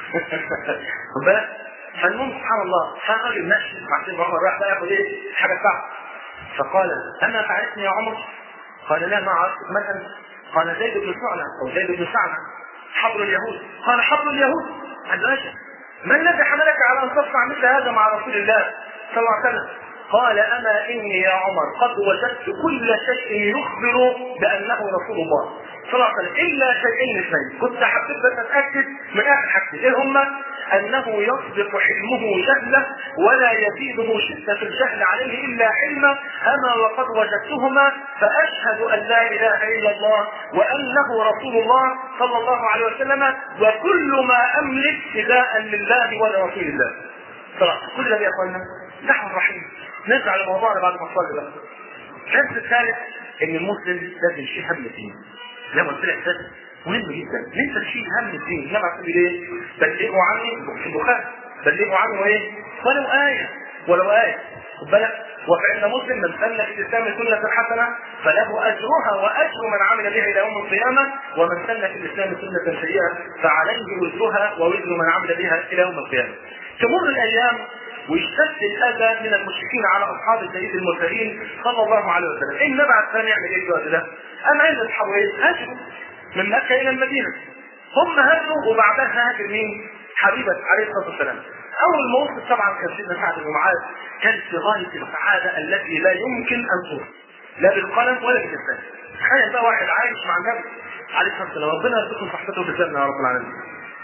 خد بالك فالمهم سبحان الله فالراجل ماشي مع سيدنا عمر راح بقى ياخد ايه حاجه بتاعته فقال اما تعرفني يا عمر؟ قال لا ما عرفت من انت؟ قال زيد بن سعنة او زيد بن سعنة حبر اليهود قال حبر اليهود قال باشا ما الذي حملك على ان تصنع مثل هذا مع رسول الله صلى الله عليه وسلم قال اما اني يا عمر قد وجدت كل شيء يخبر بانه رسول الله صلى الله عليه وسلم الا شيئين اثنين كنت حبيت بس اتاكد من اخر حاجتين ايه هما؟ انه يسبق حلمه جهله ولا يزيده شده الجهل عليه الا حلما اما وقد وجدتهما فاشهد ان لا اله الا الله وانه رسول الله صلى الله عليه وسلم وكل ما املك فداء لله ولرسول الله. صراحه كل ده يا اخوانا نحو رحيم نرجع لموضوعنا بعد ما نصلي بقى. الدرس الثالث ان المسلم لازم يشيل هم الدين. زي ما قلت لك ده مهم جدا ان انت تشيل هم الدين انما تقول ايه؟ بلغوا عني في البخاري بلغوا عنه ايه؟ ولو آية ولو آية خد بالك وفإن مسلم من سن في الإسلام سنة حسنة فله أجرها وأجر من عمل بها إلى يوم القيامة ومن سن في الإسلام سنة سيئة فعليه وزرها ووزر من عمل بها إلى يوم القيامة. تمر الأيام ويشتد الاذى من المشركين على اصحاب السيد المرسلين صلى الله عليه وسلم، ايه النبي عليه السلام يعمل ايه في الوقت ده؟ اما عند اصحابه ايه؟ هاجروا من مكه الى المدينه. هم هاجروا وبعدها هاجر مين؟ حبيبه عليه الصلاه والسلام. اول ما وصل طبعا كان سيدنا سعد بن معاذ كان في غايه السعاده التي لا يمكن ان توصف لا بالقلم ولا باللسان. تخيل بقى واحد عايش مع النبي عليه الصلاه والسلام ربنا يرزقكم صحبته بالجنه يا رب العالمين.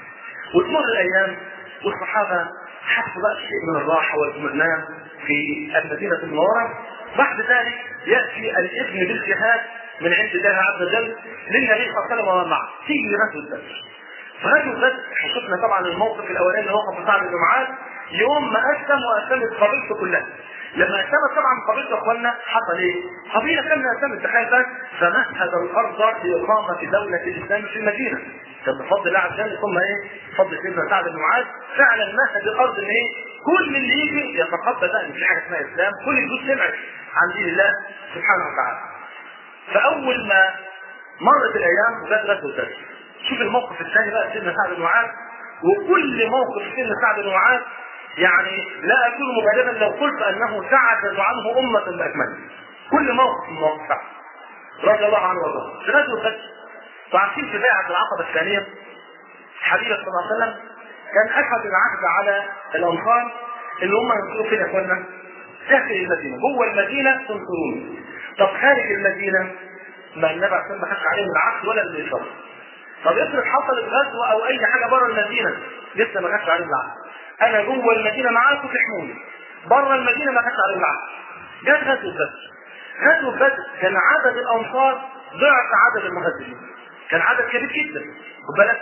وتمر الايام والصحابه حسوا بقى شيء من الراحه والاطمئنان في المدينه المنوره بعد ذلك ياتي الاذن بالجهاد من عند الله عز وجل للنبي صلى الله عليه وسلم ومن معه في غزوه بدر فغزوه بدر شفنا طبعا الموقف الاولاني اللي وقف سعد بن معاذ يوم ما اسلم واسلمت قبيلته كلها لما اسلمت طبعا قبيلته اخواننا حصل ايه؟ قبيله كامله اسلمت تخيل بس فمهد الارض لاقامه دوله الاسلام في المدينه كان بفضل الله عز وجل ثم ايه؟ بفضل سيدنا سعد بن معاذ فعلا مهد الارض ان ايه؟ كل اللي يجي يتقبل بقى ان في حاجه اسمها اسلام، كل الجيوش سمعت عن دين الله سبحانه وتعالى. فاول ما مرت الايام وجت غزوه بدر. شوف الموقف الثاني بقى سيدنا سعد بن معاذ وكل موقف سيدنا سعد بن معاذ يعني لا اكون مبالغا لو قلت انه تعجز عنه امه باكمله. كل موقف من المواقف رضي الله عنه وارضاه في غزوه بدر وعارفين في بيعه العقبه الثانيه حبيبه صلى الله عليه وسلم كان اخذ العهد على الانصار اللي هم ينصروا فين يا اخوانا؟ داخل المدينه، جوه المدينه تنصرون. طب خارج المدينه ما النبي عليه الصلاه ما خدش عليهم العهد ولا الميثاق. طب افرض حصلت غزوه او اي حاجه بره المدينه لسه ما خدش عليهم العهد. انا جوه المدينه معاكم تحموني. بره المدينه ما خدش عليهم العهد. جت غزوه بدر. غزوه بدر كان عدد الانصار ضعف عدد المهاجرين. كان عدد كبير جدا. خد بالك؟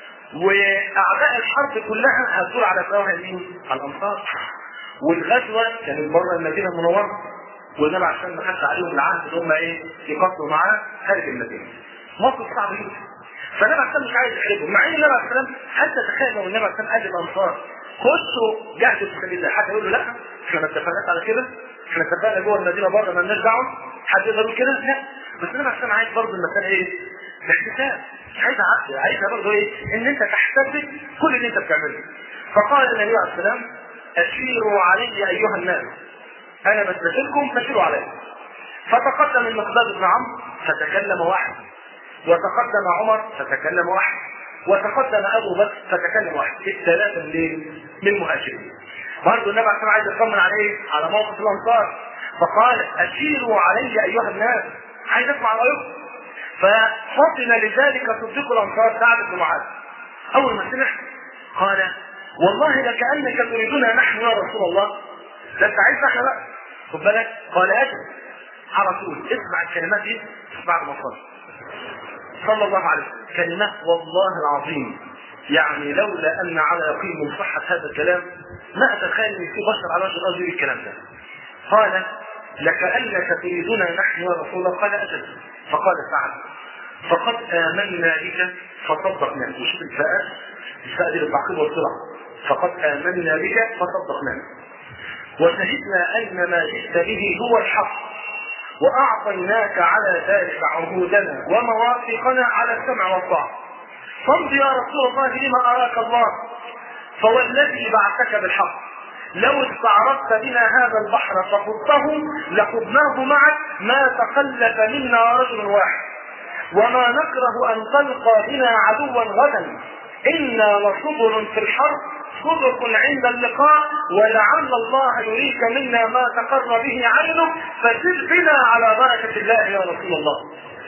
واعداء الحرب كلها هتدور على فواها مين؟ على الانصار. والغزوه كانت بره المدينه المنوره والنبي عشان ما خدش عليهم العهد ان هم ايه يقاتلوا معاه خارج المدينه. موقف صعب جدا. فالنبي عليه السلام مش عايز يحرجهم مع ان النبي عليه السلام حتى تخيل لو النبي عليه السلام قال للانصار خشوا جاهدوا في سبيل الله حتى يقول له لا احنا ما اتفقناش على كده احنا اتفقنا جوه المدينه بره ما لناش دعوه حد يقدر يقول كده لا بس النبي عليه السلام عايز برضه المساله ايه؟ الاحتساب مش عايز عقل عايزها برضه ايه؟ ان انت تحتسب كل اللي انت بتعمله فقال النبي عليه السلام اشيروا علي ايها الناس انا بستشيركم فاشيروا علي فتقدم المقداد بن عمرو فتكلم واحد وتقدم عمر فتكلم واحد وتقدم ابو بكر فتكلم واحد الثلاثه من من المهاجرين برضه النبي عليه الصلاه عايز يطمن على ايه؟ على موقف الانصار فقال اشيروا علي ايها الناس عايز اسمع رايكم ففطن لذلك صديق الانصار سعد بن معاذ اول ما سمع قال والله لكانك تريدنا نحن يا رسول الله ده انت عايز احنا بقى خد بالك قال اجل على طول اسمع الكلمات دي بعد ما صلى صلى الله عليه وسلم كلمات والله العظيم يعني لولا ان على يقين من صحه هذا الكلام ما اتخيل ان في بشر على وجه الارض يقول الكلام ده قال لكانك تريدنا نحن يا رسول الله قال اجل فقال سعد فقد امنا بك فصدقناك وشوف الفاءات الفاء دي للتعقيب والسرعه فقد امنا بك فصدقناك وشهدنا ان ما جئت به هو الحق واعطيناك على ذلك عهودنا ومواثيقنا على السمع والطاعه فامض يا رسول الله لما اراك الله فوالذي بعثك بالحق لو استعرضت بنا هذا البحر فخضته لخضناه معك ما تخلف منا رجل واحد وما نكره ان تلقى بنا عدوا غدا انا لصبر في الحرب صدق عند اللقاء ولعل الله يريك منا ما تقر به عينك فسر بنا على بركة الله يا رسول الله.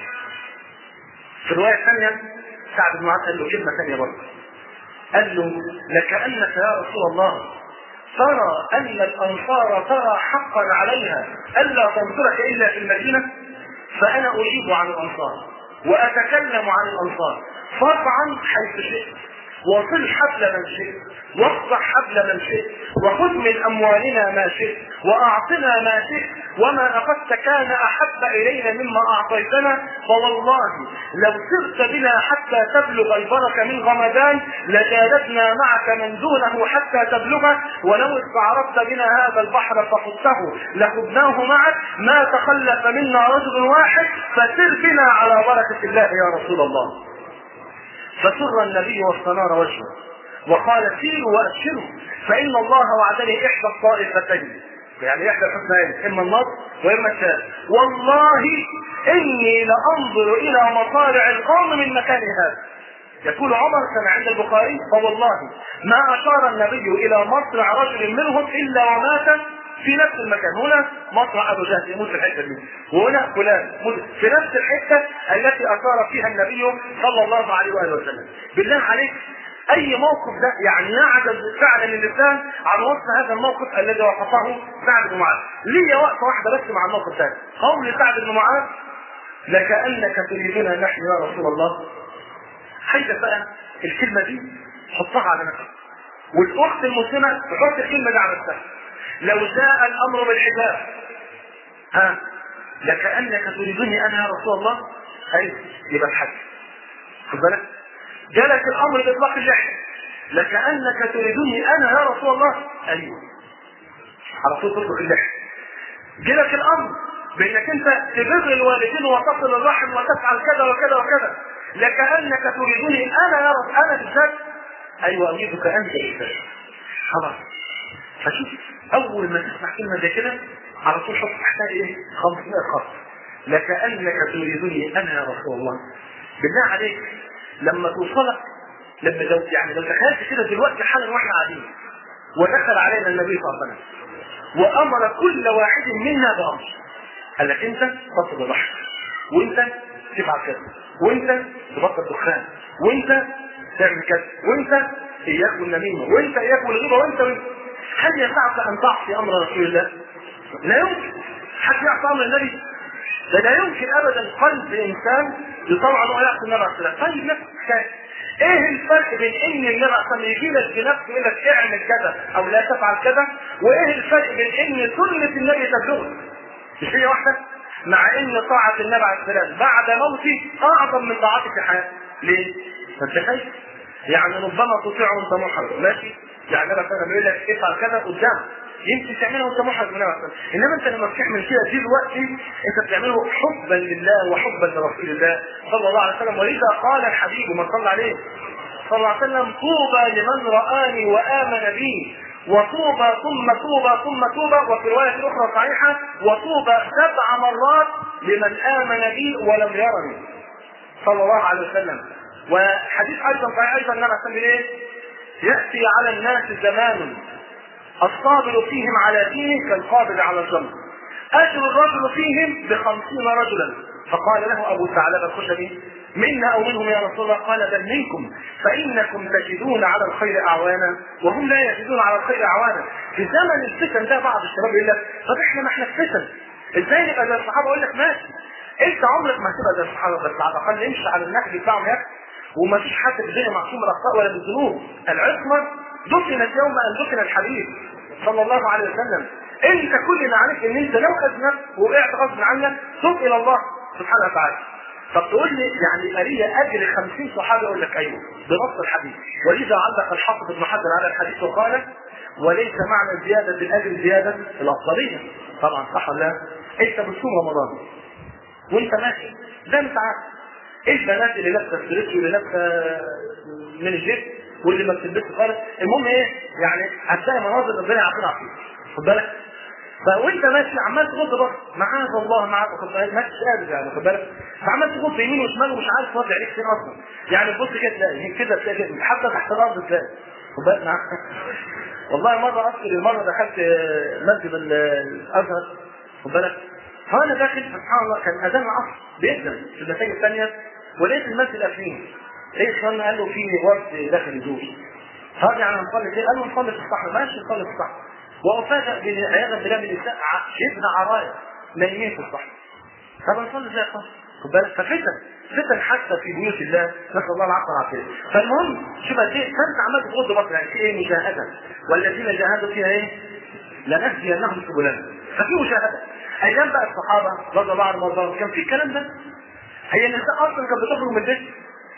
في الرواية الثانية سعد بن معاذ قال له كلمة ثانية برضه. قال له لكأنك يا رسول الله ترى أن الأنصار ترى حقا عليها ألا تنصرك إلا في المدينة فأنا أجيب عن الأنصار وأتكلم عن الأنصار فاطعا حيث شئت وصل حبل من شئت واقطع حبل من شئت وخذ من اموالنا ما شئت واعطنا ما شئت وما اخذت كان احب الينا مما اعطيتنا فوالله لو سرت بنا حتى تبلغ البركه من غمدان لجالدنا معك من دونه حتى تبلغه ولو استعرضت بنا هذا البحر فخذته لخذناه معك ما تخلف منا رجل واحد فسر بنا على بركه الله يا رسول الله فسر النبي واستنار وجهه وقال سيروا وابشروا فان الله وعدني احدى الطائفتين يعني احدى الحسنين اما النصر واما الشام والله اني لانظر الى مصارع القوم من مكان هذا يقول عمر كما عند البخاري فوالله ما اشار النبي الى مصرع رجل منهم الا ومات في نفس المكان هنا مصرع ابو جهل يموت في الحته دي وهنا فلان في نفس الحته التي اشار فيها النبي صلى الله عليه واله وسلم بالله عليك اي موقف ده يعني يعجز فعلا اللسان عن وصف هذا الموقف الذي وصفه سعد بن معاذ ليا وقفه واحده بس مع الموقف ده قول سعد بن معاذ لكانك تريدنا نحن يا رسول الله عايزه بقى الكلمه دي حطها على نفسك والاخت المسلمه تحط الكلمه دي على نفسها لو جاء الامر بالحجاب ها لكانك تريدني انا يا رسول الله ايوه يبقى الحج خد بالك جالك الامر باطلاق اللحيه لكانك تريدني انا يا رسول الله ايوه على طول تطلق اللحيه جالك الامر بانك انت تبر الوالدين وتصل الرحم وتفعل كذا وكذا وكذا لكانك تريدني انا يا رب انا بالذات ايوه اريدك انت بالذات خلاص فشوف اول ما تسمع كلمه زي كده على طول حط تحتها ايه 500 خط لكانك تريدني انا يا رسول الله بالله عليك لما توصلك لما لو يعني لو تخيلت كده دلوقتي حالا واحنا قاعدين ودخل علينا النبي صلى الله عليه وسلم وامر كل واحد منا بامر قال لك انت تبطل البحر وانت تفعل كذا وانت تبطل دخان وانت تعمل كذا وانت اياك والنميمه وانت اياك والغيبه وانت وانت هل يسعك ان تعصي امر رسول الله؟ لا يمكن حد يعصي امر النبي ده لا يمكن ابدا قلب انسان يطلع انه يعصي النبي عليه الصلاه والسلام طيب نفس الحكايه ايه الفرق بين ان النبي عليه الصلاه يجي لك بنفسه يقول لك اعمل كذا او لا تفعل كذا وايه الفرق بين ان سنه النبي تبلغك مش هي واحده مع ان طاعه النبي عليه السلام بعد موته اعظم من طاعته في حياته ليه؟ فانت خايف يعني ربما تطيع وانت محرم ماشي يعني انا مثلا بيقول لك افعل كذا قدام يمكن تعملها وانت محرج من مثلا انما انت لما بتعمل كده دلوقتي انت بتعمله حبا لله وحبا لرسول الله صلى الله عليه وسلم ولذا قال الحبيب من صلى عليه صلى الله عليه وسلم طوبى لمن رآني وآمن بي وطوبى ثم طوبى ثم طوبى وفي رواية أخرى صحيحة وطوبى سبع مرات لمن آمن بي ولم يرني صلى الله عليه وسلم وحديث أيضا صحيح أيضا النبي صلى الله عليه وسلم يأتي على الناس زمان الصابر فيهم على دينه كالقابض على الجمر أجر الرجل فيهم بخمسين رجلا فقال له أبو ثعلبة الخشبي منا أو منهم يا رسول الله قال بل منكم فإنكم تجدون على الخير أعوانا وهم لا يجدون على الخير أعوانا في زمن الفتن ده بعض الشباب يقول لك طب احنا ما احنا في فتن ازاي نبقى زي الصحابة اقول لك ماشي انت عمرك ما هتبقى زي الصحابة بس على الأقل امشي على النهج بتاعهم يكفي وما فيش حد في الدنيا معصوم من الاخطاء ولا بالذنوب العصمه دفنت يوم ان دفن الحبيب صلى الله عليه وسلم انت كل اللي عليك ان انت لو اذنبت وقعت غصب عنك تب الى الله سبحانه وتعالى طب تقول لي يعني آلية أجر 50 صحابي أقول لك أيوه بنص الحديث ولذا علق الحافظ ابن حجر على الحديث وقال وليس معنى زيادة الأجر زيادة الأفضلية طبعا صح ولا لا؟ أنت بتصوم رمضان وأنت ماشي ده أنت عارف ايه البنات اللي لابسه ستريتش واللي لابسه من الجيب واللي ما بتلبسش خالص المهم ايه يعني هتلاقي مناظر ربنا يعطينا عافيه خد بالك فوانت ماشي عمال تغض بصر معاذ الله معاذ خد بالك ما انتش قادر يعني خد بالك فعمال تبص يمين وشمال ومش عارف تودي عليك فين اصلا يعني تبص كده تلاقي كده تلاقي كده حتى تحت الارض تلاقي خد بالك معاك والله مره اذكر مره دخلت مسجد الازهر خد بالك فانا داخل سبحان الله كان اذان العصر بيأذن في المساجد الثانيه ولقيت المسجد قافلين ايه اخواننا قال له في وقت داخل يزور هذا يعني هنصلي فين؟ قال له نصلي في الصحراء ماشي نصلي في الصحراء وافاجئ بعياذا بالله بالنساء شبه عرايا نايمين في الصحراء طب نصلي ازاي يا اخوان؟ خد بالك ففتن فتن حتى في بيوت الله نسال الله العفو والعافيه فالمهم شوف قد ايه فانت عمال تغض بصرك يعني في ايه مجاهده والذين جاهدوا فيها ايه؟ لنهدينهم سبلنا ففي مشاهده ايام بقى الصحابه رضي الله عنهم وارضاهم كان في الكلام ده هي النساء اصلا كانت بتخرج من البيت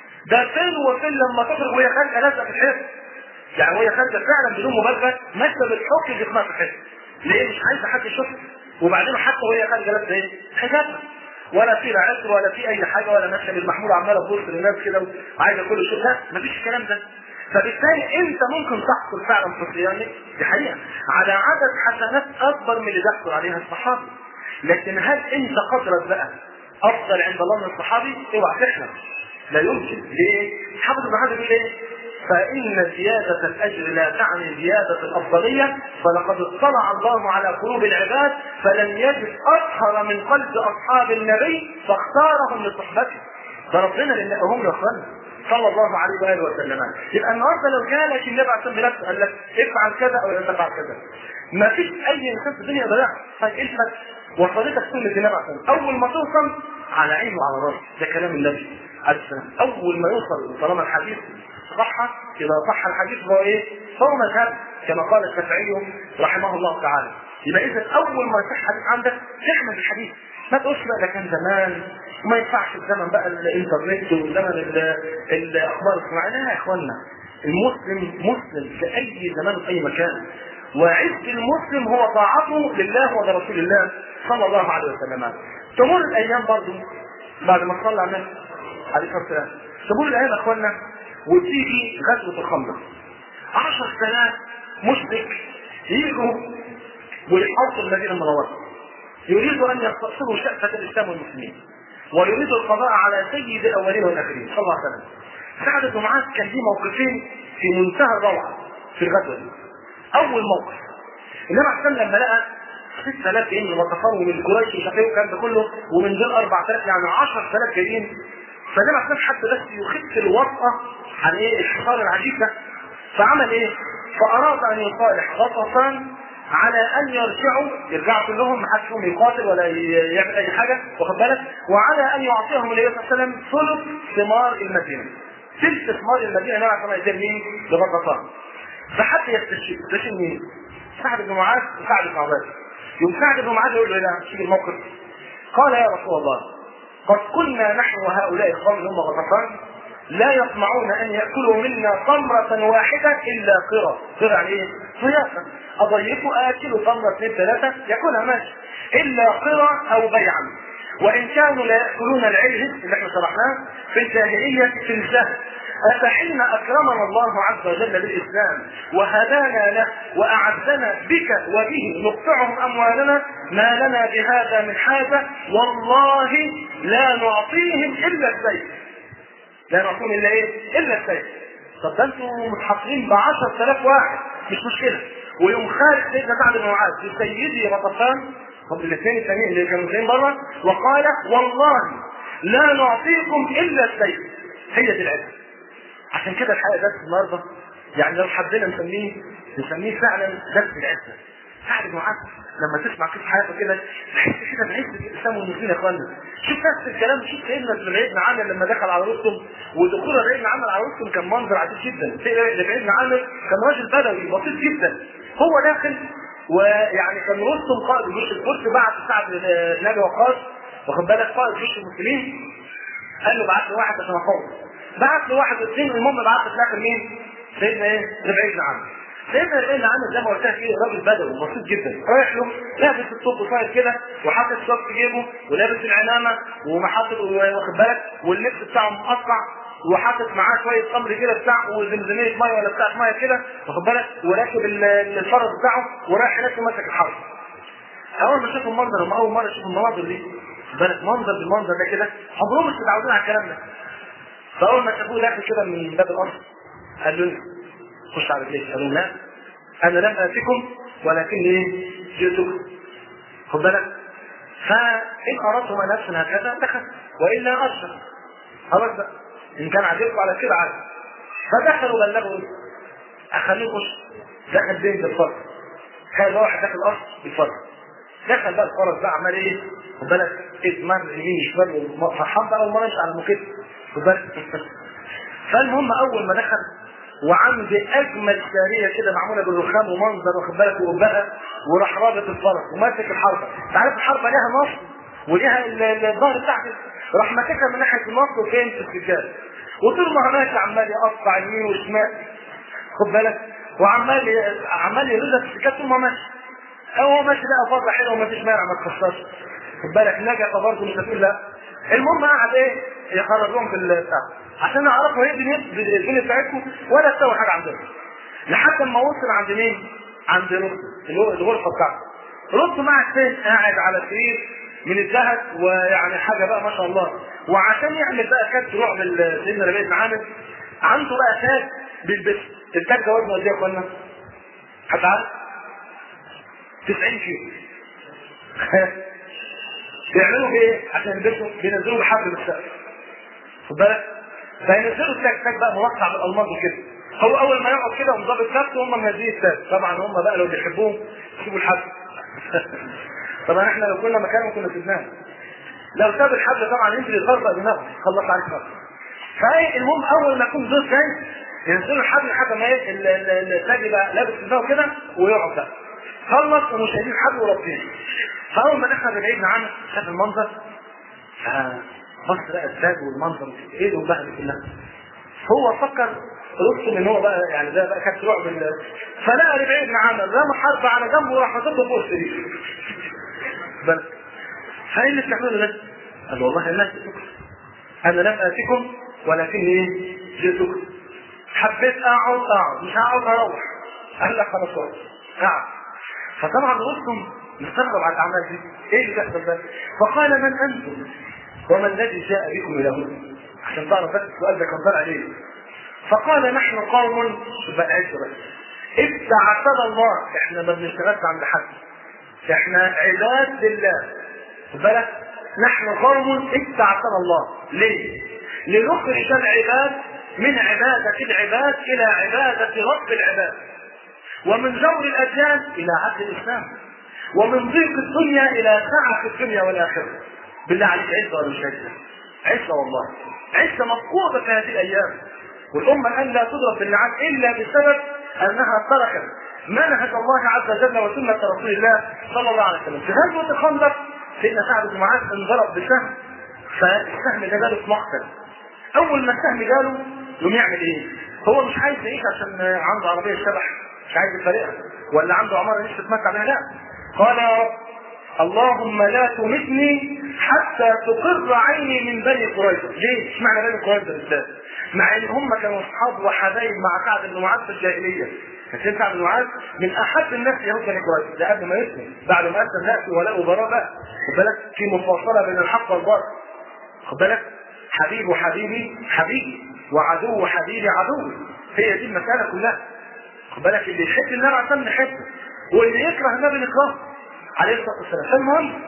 ده فين وفين لما تخرج وهي خارجه لازقه في الحيط يعني وهي خارجه فعلا بدون مبالغه ماشيه بتحط جسمها في الحيط ليه مش عايزه حد يشوفها وبعدين حتى وهي خارجه لابسه ايه؟ حجابها ولا في عطر ولا في اي حاجه ولا ماشيه بالمحمول عماله تبص للناس كده وعايزه كل شيء لا مفيش الكلام ده فبالتالي انت ممكن تحصل فعلا في صيامك دي حقيقه على عدد حسنات اكبر من اللي تحصل عليها الصحابه لكن هل انت قدرك بقى افضل عند الله من الصحابي؟ اوعى تحلم لا يمكن ليه؟ حافظ ابن حجر بيقول ايه؟ فإن زيادة الأجر لا تعني زيادة الأفضلية فلقد اطلع الله على قلوب العباد فلم يجد أطهر من قلب أصحاب النبي فاختارهم لصحبته ده ربنا اللي نقهم يا اخوانا صلى الله عليه واله وسلم يبقى النهارده لو جالك النبي عليه الصلاه والسلام قال لك افعل كذا او لا تفعل كذا ما فيش اي انسان في الدنيا يقدر يعمل طيب ايه الفرق؟ وصلتك سنه النبي عليه الصلاه اول ما توصل على عينه وعلى راسه ده كلام النبي عليه السلام اول ما يوصل طالما الحديث صح اذا صح الحديث هو ايه؟ فهو مذهب كما قال الشافعي رحمه الله تعالى يبقى اذا اول ما يصح حديث عندك تحمل الحديث ما تقولش بقى ده كان زمان وما ينفعش الزمن بقى الانترنت وزمن الاخبار الصناعيه لا يا اخوانا المسلم مسلم في اي زمان وفي اي مكان وعز المسلم هو طاعته لله ولرسول الله صلى الله عليه وسلم تمر الايام برضه بعد ما صلى على النبي عليه الصلاه والسلام تمر الايام يا اخوانا وتيجي غزوه الخندق 10000 مشرك يجوا ويحاصروا المدينه المنوره يريد ان يستأصلوا شأفة الاسلام والمسلمين ويريد القضاء على سيد الاولين والاخرين صلى الله عليه وسلم سعد بن معاذ كان ليه موقفين في منتهى الروعه في الغزوه دي اول موقف النبي عليه الصلاه والسلام لما لقى 6000 جايين من غطفان ومن قريش ومش عارف ايه والكلام ده كله ومن دول 4000 يعني 10000 جايين فالنبي عليه الصلاه حتى بس يخف الوطأه عن ايه الحصار العجيب ده فعمل ايه؟ فاراد ان يصالح غطفان على ان يرجعوا يرجعوا كلهم ما حدش فيهم يقاتل ولا يعمل اي حاجه واخد بالك وعلى ان يعطيهم النبي صلى الله عليه وسلم ثلث ثمار المدينه ثلث ثمار المدينه النبي عليه الصلاه والسلام مين؟ لغطفان فحتى يستشير يستشير مين؟ سعد بن معاذ وسعد بن عباده يوم سعد بن معاذ يقول له لا شيل الموقف قال يا رسول الله قد كنا نحن وهؤلاء القوم هم غطفان لا يطمعون ان ياكلوا منا تمره واحده الا قرى قرى يعني ايه؟ صياصه اضيفوا اكلوا تمره اثنين ثلاثه ياكلها ماشي الا قرى او بيعا وان كانوا لا ياكلون العلم اللي احنا شرحناه في الجاهليه في الجهل أفحين أكرمنا الله عز وجل بالإسلام وهدانا له وأعزنا بك وبه نقطعهم أموالنا ما لنا بهذا من حاجة والله لا نعطيهم إلا السيف لا نعطيهم إلا إيه؟ إلا السيف طب ده أنتم متحصرين ب 10000 واحد مش مشكلة ويوم خارج سيدنا سعد بن معاذ بسيدي غطفان طب الاثنين الثانيين اللي كانوا جايين بره وقال والله لا نعطيكم إلا السيف هي دي العزة عشان كده الحقيقه درس النهارده يعني لو حبينا نسميه نسميه فعلا درس العزه سعد بن معاذ لما تسمع قصه حياته كده تحس كده بعزه الاسلام والمسلمين يا اخوانا شوف نفس الكلام شوف سيدنا ابن العيد بن عامر لما دخل على رستم ودخول العيد بن عامر على رستم كان منظر عجيب جدا سيدنا العيد بن عامر كان راجل بدوي بسيط جدا هو داخل ويعني كان رستم قائد جيش الفرس بعت سعد بن ابي وقاص واخد بالك قائد جيش المسلمين قال له بعت له واحد عشان اقوم بعت له واحد واثنين المهم بعت في الاخر مين؟ سيدنا ايه؟ ربعي بن عامر. سيدنا ربعي بن عامر زي ما قلت لك ايه راجل بدوي بسيط جدا رايح له لابس الطب قصير كده وحاطط شوك في جيبه ولابس العمامه ومحاطط واخد بالك واللبس بتاعه مقطع وحاطط معاه شويه تمر كده بتاع وزمزميه ميه ولا بتاعت ميه كده واخد بالك وراكب الفرس بتاعه ورايح هناك ماسك الحرب. اول ما شافوا المنظر هم اول مره يشوفوا المناظر دي بالك منظر بالمنظر ده كده عمرهم مش متعودين على الكلام ده فاول ما شافوه داخل كده من باب القصر قال له خش على رجليك قالوا لا انا لم اتكم ولكن ايه جئتكم خد بالك فان اردتم ان ادخل هكذا دخل والا ارشد خلاص بقى ان كان عاجبكم على كده عادي فدخلوا بلغوا اخليه يخش دخل بين الفرس كان واحد داخل القصر بالفرس دخل بقى الفرس بقى عمال ايه خد بالك اتمر يمين شمال فرحان بقى وما على المكتب فالمهم اول ما دخل وعند اجمل ساريه كده معموله بالرخام ومنظر واخد بالك وقبها وراح رابط الفرس وماسك الحربه انت عارف الحربه ليها نص وليها الظهر بتاعت راح ماسكها من ناحيه النص وفين في السجاد وطول ما هو ماشي عمال يقطع يمين وشمال خد بالك وعمال عمال يرد في السجاد طول ما ماشي هو ماشي لقى فرصه حلوه وما فيش مانع ما تخسرش خد بالك نجح برضه مش هتقول لا المهم قعد ايه يخرجوهم في البتاع عشان يعرفوا ايه الدنيا بتاعتكم ولا تسوي حاجه عندهم لحد ما وصل عند مين؟ عند رستم الغرفه بتاعته رستم قاعد فين؟ قاعد على سرير من الذهب ويعني حاجه بقى ما شاء الله وعشان يعمل بقى كاس رعب سيدنا ربيع بن عامر عنده بقى كاس بالبس الكاس ده وزنه قد ايه يا اخوانا؟ حد عارف؟ 90 كيلو بيعملوا بايه؟ عشان يلبسوا بينزلوا بحبل بالسقف. خد بالك؟ فينزلوا التاك تاك بقى موقع بالالماظ وكده. هو اول ما يقعد كده ومظبط نفسه هم منزلين التاك، طبعا هم بقى لو بيحبوهم يسيبوا الحبل. طبعا احنا لو كنا مكانهم كنا سيبناه. لو ساب الحبل طبعا ينزل يطربق دماغه خلص عليك خالص. فايه المهم اول ما يكون ضيف جاي ينزلوا الحبل لحد ما ايه التاج يبقى لابس دماغه كده ويقعد بقى. خلص ومش شايلين حبل وربطين. فاول ما دخل بعيد عنه شاف المنظر فبص لقى التاج والمنظر ايه والبهدله كلها هو فكر رستم ان هو بقى يعني ده بقى كانت رعب فلقى ربعي بن عامر رمى حرب على جنبه وراح حاططه فوق السرير بل فايه اللي بتعمله ده؟ قال والله الناس تكفر انا لم اتكم ولكن ايه؟ جئتكم حبيت اقعد اقعد مش هقعد اروح قال لك خلاص اقعد فطبعا رستم نستغرب على الاعمال دي ايه اللي بيحصل ده؟ فقال من انتم؟ وما الذي جاء بكم الى هنا؟ عشان تعرف بس السؤال ده كان طالع ليه؟ فقال نحن قوم بقى عيش بس ابتعثنا الله احنا ما بنشتغلش عند حد احنا عباد لله خد بالك نحن قوم ابتعثنا الله ليه؟ لنخرج العباد من عبادة العباد إلى عبادة رب العباد ومن جور الأديان إلى عدل الإسلام ومن ضيق الدنيا إلى سعة الدنيا والآخرة بالله عليك عزة ولا مش عزة؟ عزة والله عزة مفقودة في هذه الأيام والأمة الآن لا تضرب بالنعام إلا بسبب أنها تركت منهج الله عز وجل وسنة رسول الله صلى الله عليه وسلم في غزوة الخندق سيدنا سعد بن معاذ انضرب بسهم فالسهم ده جاله في مقتل أول ما السهم جاله يقوم يعمل إيه؟ هو مش عايز يعيش عشان عنده عربية شبح مش عايز يفارقها ولا عنده عمارة نفسه تتمتع بها لا قال يا رب اللهم لا تمتني حتى تقر عيني من بني قريظه، ليه؟ اشمعنى بني قريظه بالذات؟ مع ان هم كانوا اصحاب وحبايب مع سعد بن معاذ في الجاهليه. كان سعد بن معاذ من احب الناس يهود بني قريظه، ده قبل ما يسلم، بعد ما اسلم لا في ولاء وبراء بقى، خد بالك في مفاصله بين الحق والباطل. خد بالك؟ حبيب حبيبي حبيبي وعدو حبيبي عدوي. هي دي المساله كلها. خد بالك اللي يحب النبي عشان نحبه واللي يكره النبي نكرهه. عليه الصلاه والسلام فالمهم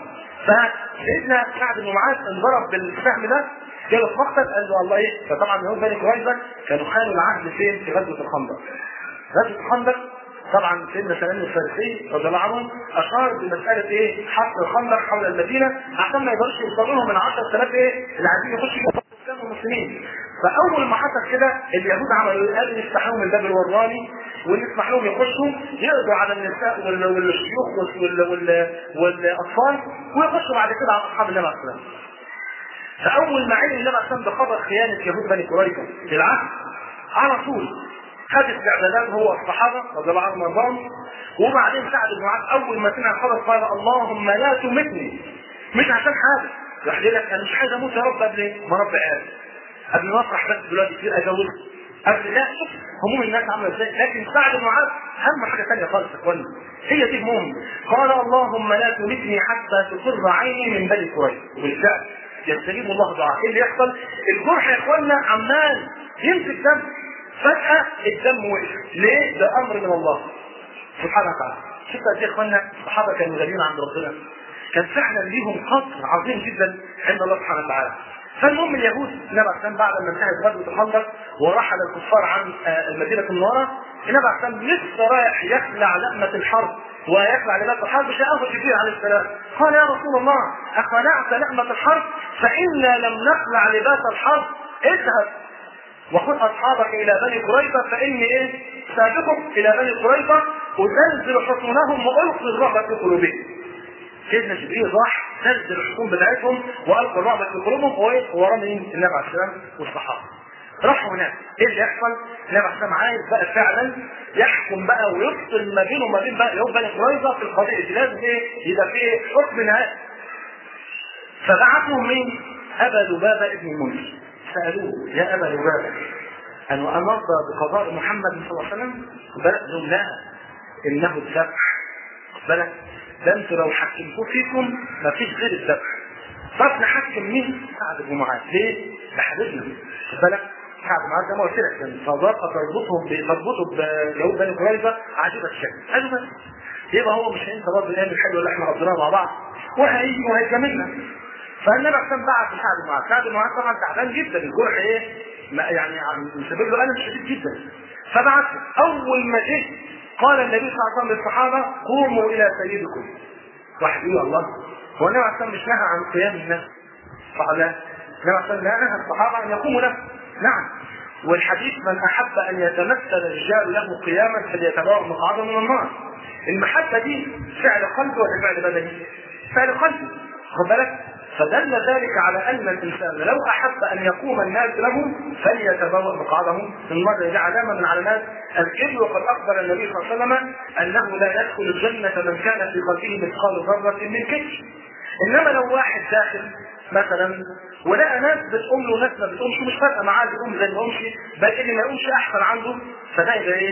فسيدنا سعد بن معاذ انضرب بالسهم ده جاله في مقتل قال له الله ايه فطبعا يهود بني قريظه كانوا خانوا العهد فين في غزوه الخندق غزوه الخندق طبعا سيدنا سلمان الفارسي رضي الله عنه اشار بمساله ايه حفر الخندق حول المدينه عشان ما يقدرش يوصلوا لهم من 10000 ايه اللي عايزين يخشوا كانوا مسلمين فاول ما حصل كده اليهود عملوا قالوا نفتح لهم الباب الوراني ونسمح لهم يخشوا يقضوا على النساء وال- والشيوخ وال- وال- والاطفال ويخشوا بعد كده على اصحاب النبي عليه الصلاه والسلام. فاول ما علم النبي عليه الصلاه والسلام بخبر خيانه يهود بني قريظه في العهد على طول خد استعدادات هو الصحابه رضي الله عنهم وارضاهم وبعدين سعد بن معاذ اول ما سمع الخبر قال اللهم لا تمتني مش عشان حاجه راح يقول لك انا مش عايز اموت يا رب قبل ايه؟ ما رب عارف قبل ما افرح بس دلوقتي كتير اتجوز قبل لا شوف هموم الناس عامله ازاي لكن سعد بن معاذ اهم حاجه ثانيه خالص يا اخوانا هي دي هموم قال اللهم لا تمتني حتى تقر عيني من بني قريظه وبالفعل يستجيب الله دعاء ايه اللي يحصل؟ الجرح يا اخوانا عمال يمسك دم فجاه الدم وقف ليه؟ ده امر من الله سبحانه وتعالى شوف قد ايه يا اخوانا الصحابه كانوا غاليين عند ربنا كان فعلا ليهم قدر عظيم جدا عند الله سبحانه وتعالى فالمهم اليهود النبي عليه السلام بعد ما انتهت غزوه الخندق ورحل الكفار عن آه، المدينه المنوره النبي عليه السلام لسه رايح يخلع لقمه الحرب ويخلع لباس الحرب جاءه جبريل عليه السلام قال يا رسول الله اخلعت لقمه الحرب فانا لم نخلع لباس الحرب اذهب وخذ اصحابك الى بني قريظه فاني ايه سابقهم الى بني قريظه وزلزل حصونهم والقي الرعب في قلوبهم سيدنا جبريل راح نزل الحكوم بتاعتهم والقى الرعب في قلوبهم وايه ورا مين النبي عليه السلام والصحابه راحوا هناك ايه اللي يحصل؟ النبي عليه السلام عايز بقى فعلا يحكم بقى ويفصل ما بينه وما بين بقى يهود بني قريظه في القضيه دي لازم ايه يبقى في حكم نهائي فبعثهم مين؟ ابا لبابه ابن المنذر سالوه يا ابا لبابه أن أنرضى بقضاء محمد صلى الله عليه وسلم بالك لهم لا إنه الذبح بالك ده انتوا لو حكمتوه فيكم ما فيش غير الذبح طب نحكم مين؟ سعد بن معاذ ليه؟ ده حبيبنا خد بالك سعد بن معاذ زي ما قلت لك كان صداقه تربطهم ب- تربطه بيهود بني قريظه عجيبه الشكل قالوا بس يبقى هو مش هينسى برضه الايام الحلوه اللي احنا قضيناها مع بعض وهيجي وهيكملنا فالنبي عشان بعت سعد بن معاذ سعد بن معاذ طبعا تعبان جدا الجرح ايه ما يعني عم- مسبب له الم شديد جدا فبعت اول ما جه قال النبي صلى الله عليه وسلم للصحابه قوموا الى سيدكم واحد يقول الله هو النبي عليه الصلاه والسلام مش نهى عن قيام الناس صح ولا لا؟ النبي عليه الصلاه والسلام نهى الصحابه ان يقوموا له نعم والحديث من احب ان يتمثل الرجال له قياما فليتبوأ مقعده من النار المحبه دي فعل قلبي ولا فعل بدني؟ فعل قلبي خد بالك فدل ذلك على ان الانسان لو احب ان يقوم الناس له فليتبوأ مقعده من النار دي علامه من علامات الكبر وقد اخبر النبي صلى الله عليه وسلم انه لا يدخل الجنه من كان في قلبه مثقال ذره من كبر انما لو واحد داخل مثلا ولقى ناس بتقوم له وناس ما بتقومش مش فارقه معاه بيقوم زي ما يقومش بل اللي ما يقومش احسن عنده فده يبقى ايه؟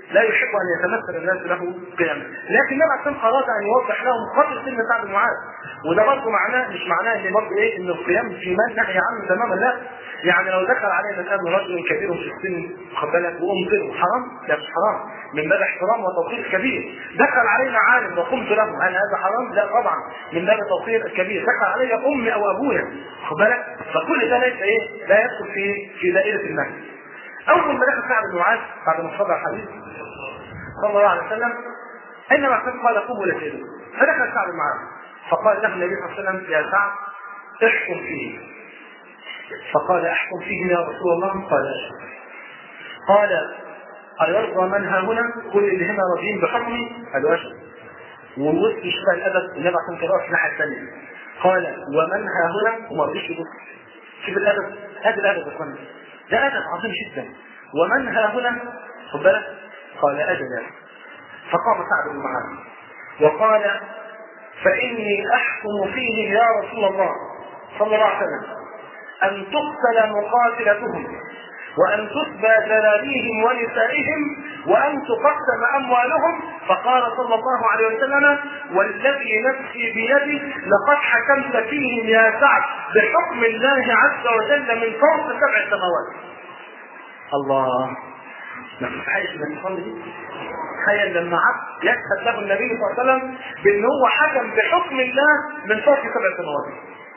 لا يحب ان يتمثل الناس له قيما لكن النبي عليه الصلاه اراد ان يوضح لهم قدر سن سعد بن معاذ وده برضه معناه مش معناه ان برضه ايه ان القيام في من نهي عنه تماما لا يعني لو دخل علينا الان رجل كبير في السن خد بالك وامطره حرام لا مش حرام من باب احترام وتوقير كبير دخل علينا عالم وقمت له هل هذا حرام؟ لا طبعا من باب توقير الكبير دخل علي امي او ابويا خد بالك فكل ده ليس ايه لا يدخل في في دائره النهي اول ما دخل سعد بن معاذ بعد ما صدر الحديث صلى الله عليه وسلم انما كان قال قوموا الى سيدكم فدخل سعد بن معاذ فقال له النبي صلى الله عليه وسلم يا سعد احكم فيه فقال احكم فيه يا رسول الله قال اشهد قال أيرضى من ها هنا كل اللي هنا راضيين بحكمي قالوا اشهد والوسط شبه الادب النبي عشان كده في الناحيه الثانيه قال ومن ها هنا وما رضيش يبص شوف الادب هذا الادب يا اخوانا ده ادب عظيم جدا ومن ها هنا خد بالك قال اجل فقام سعد بن معاذ وقال فاني احكم فيه يا رسول الله صلى الله عليه وسلم ان تقتل مقاتلتهم وأن تسبى ذراريهم ونسائهم وأن تقسم أموالهم فقال صلى الله عليه وسلم والذي نفسي بيده لقد حكمت فيهم يا سعد بحكم الله عز وجل من فوق سبع سماوات الله ما تستحيش من تصلي تخيل لما عبد يشهد له النبي صلى الله عليه وسلم بان هو حكم بحكم الله من فوق سبع سماوات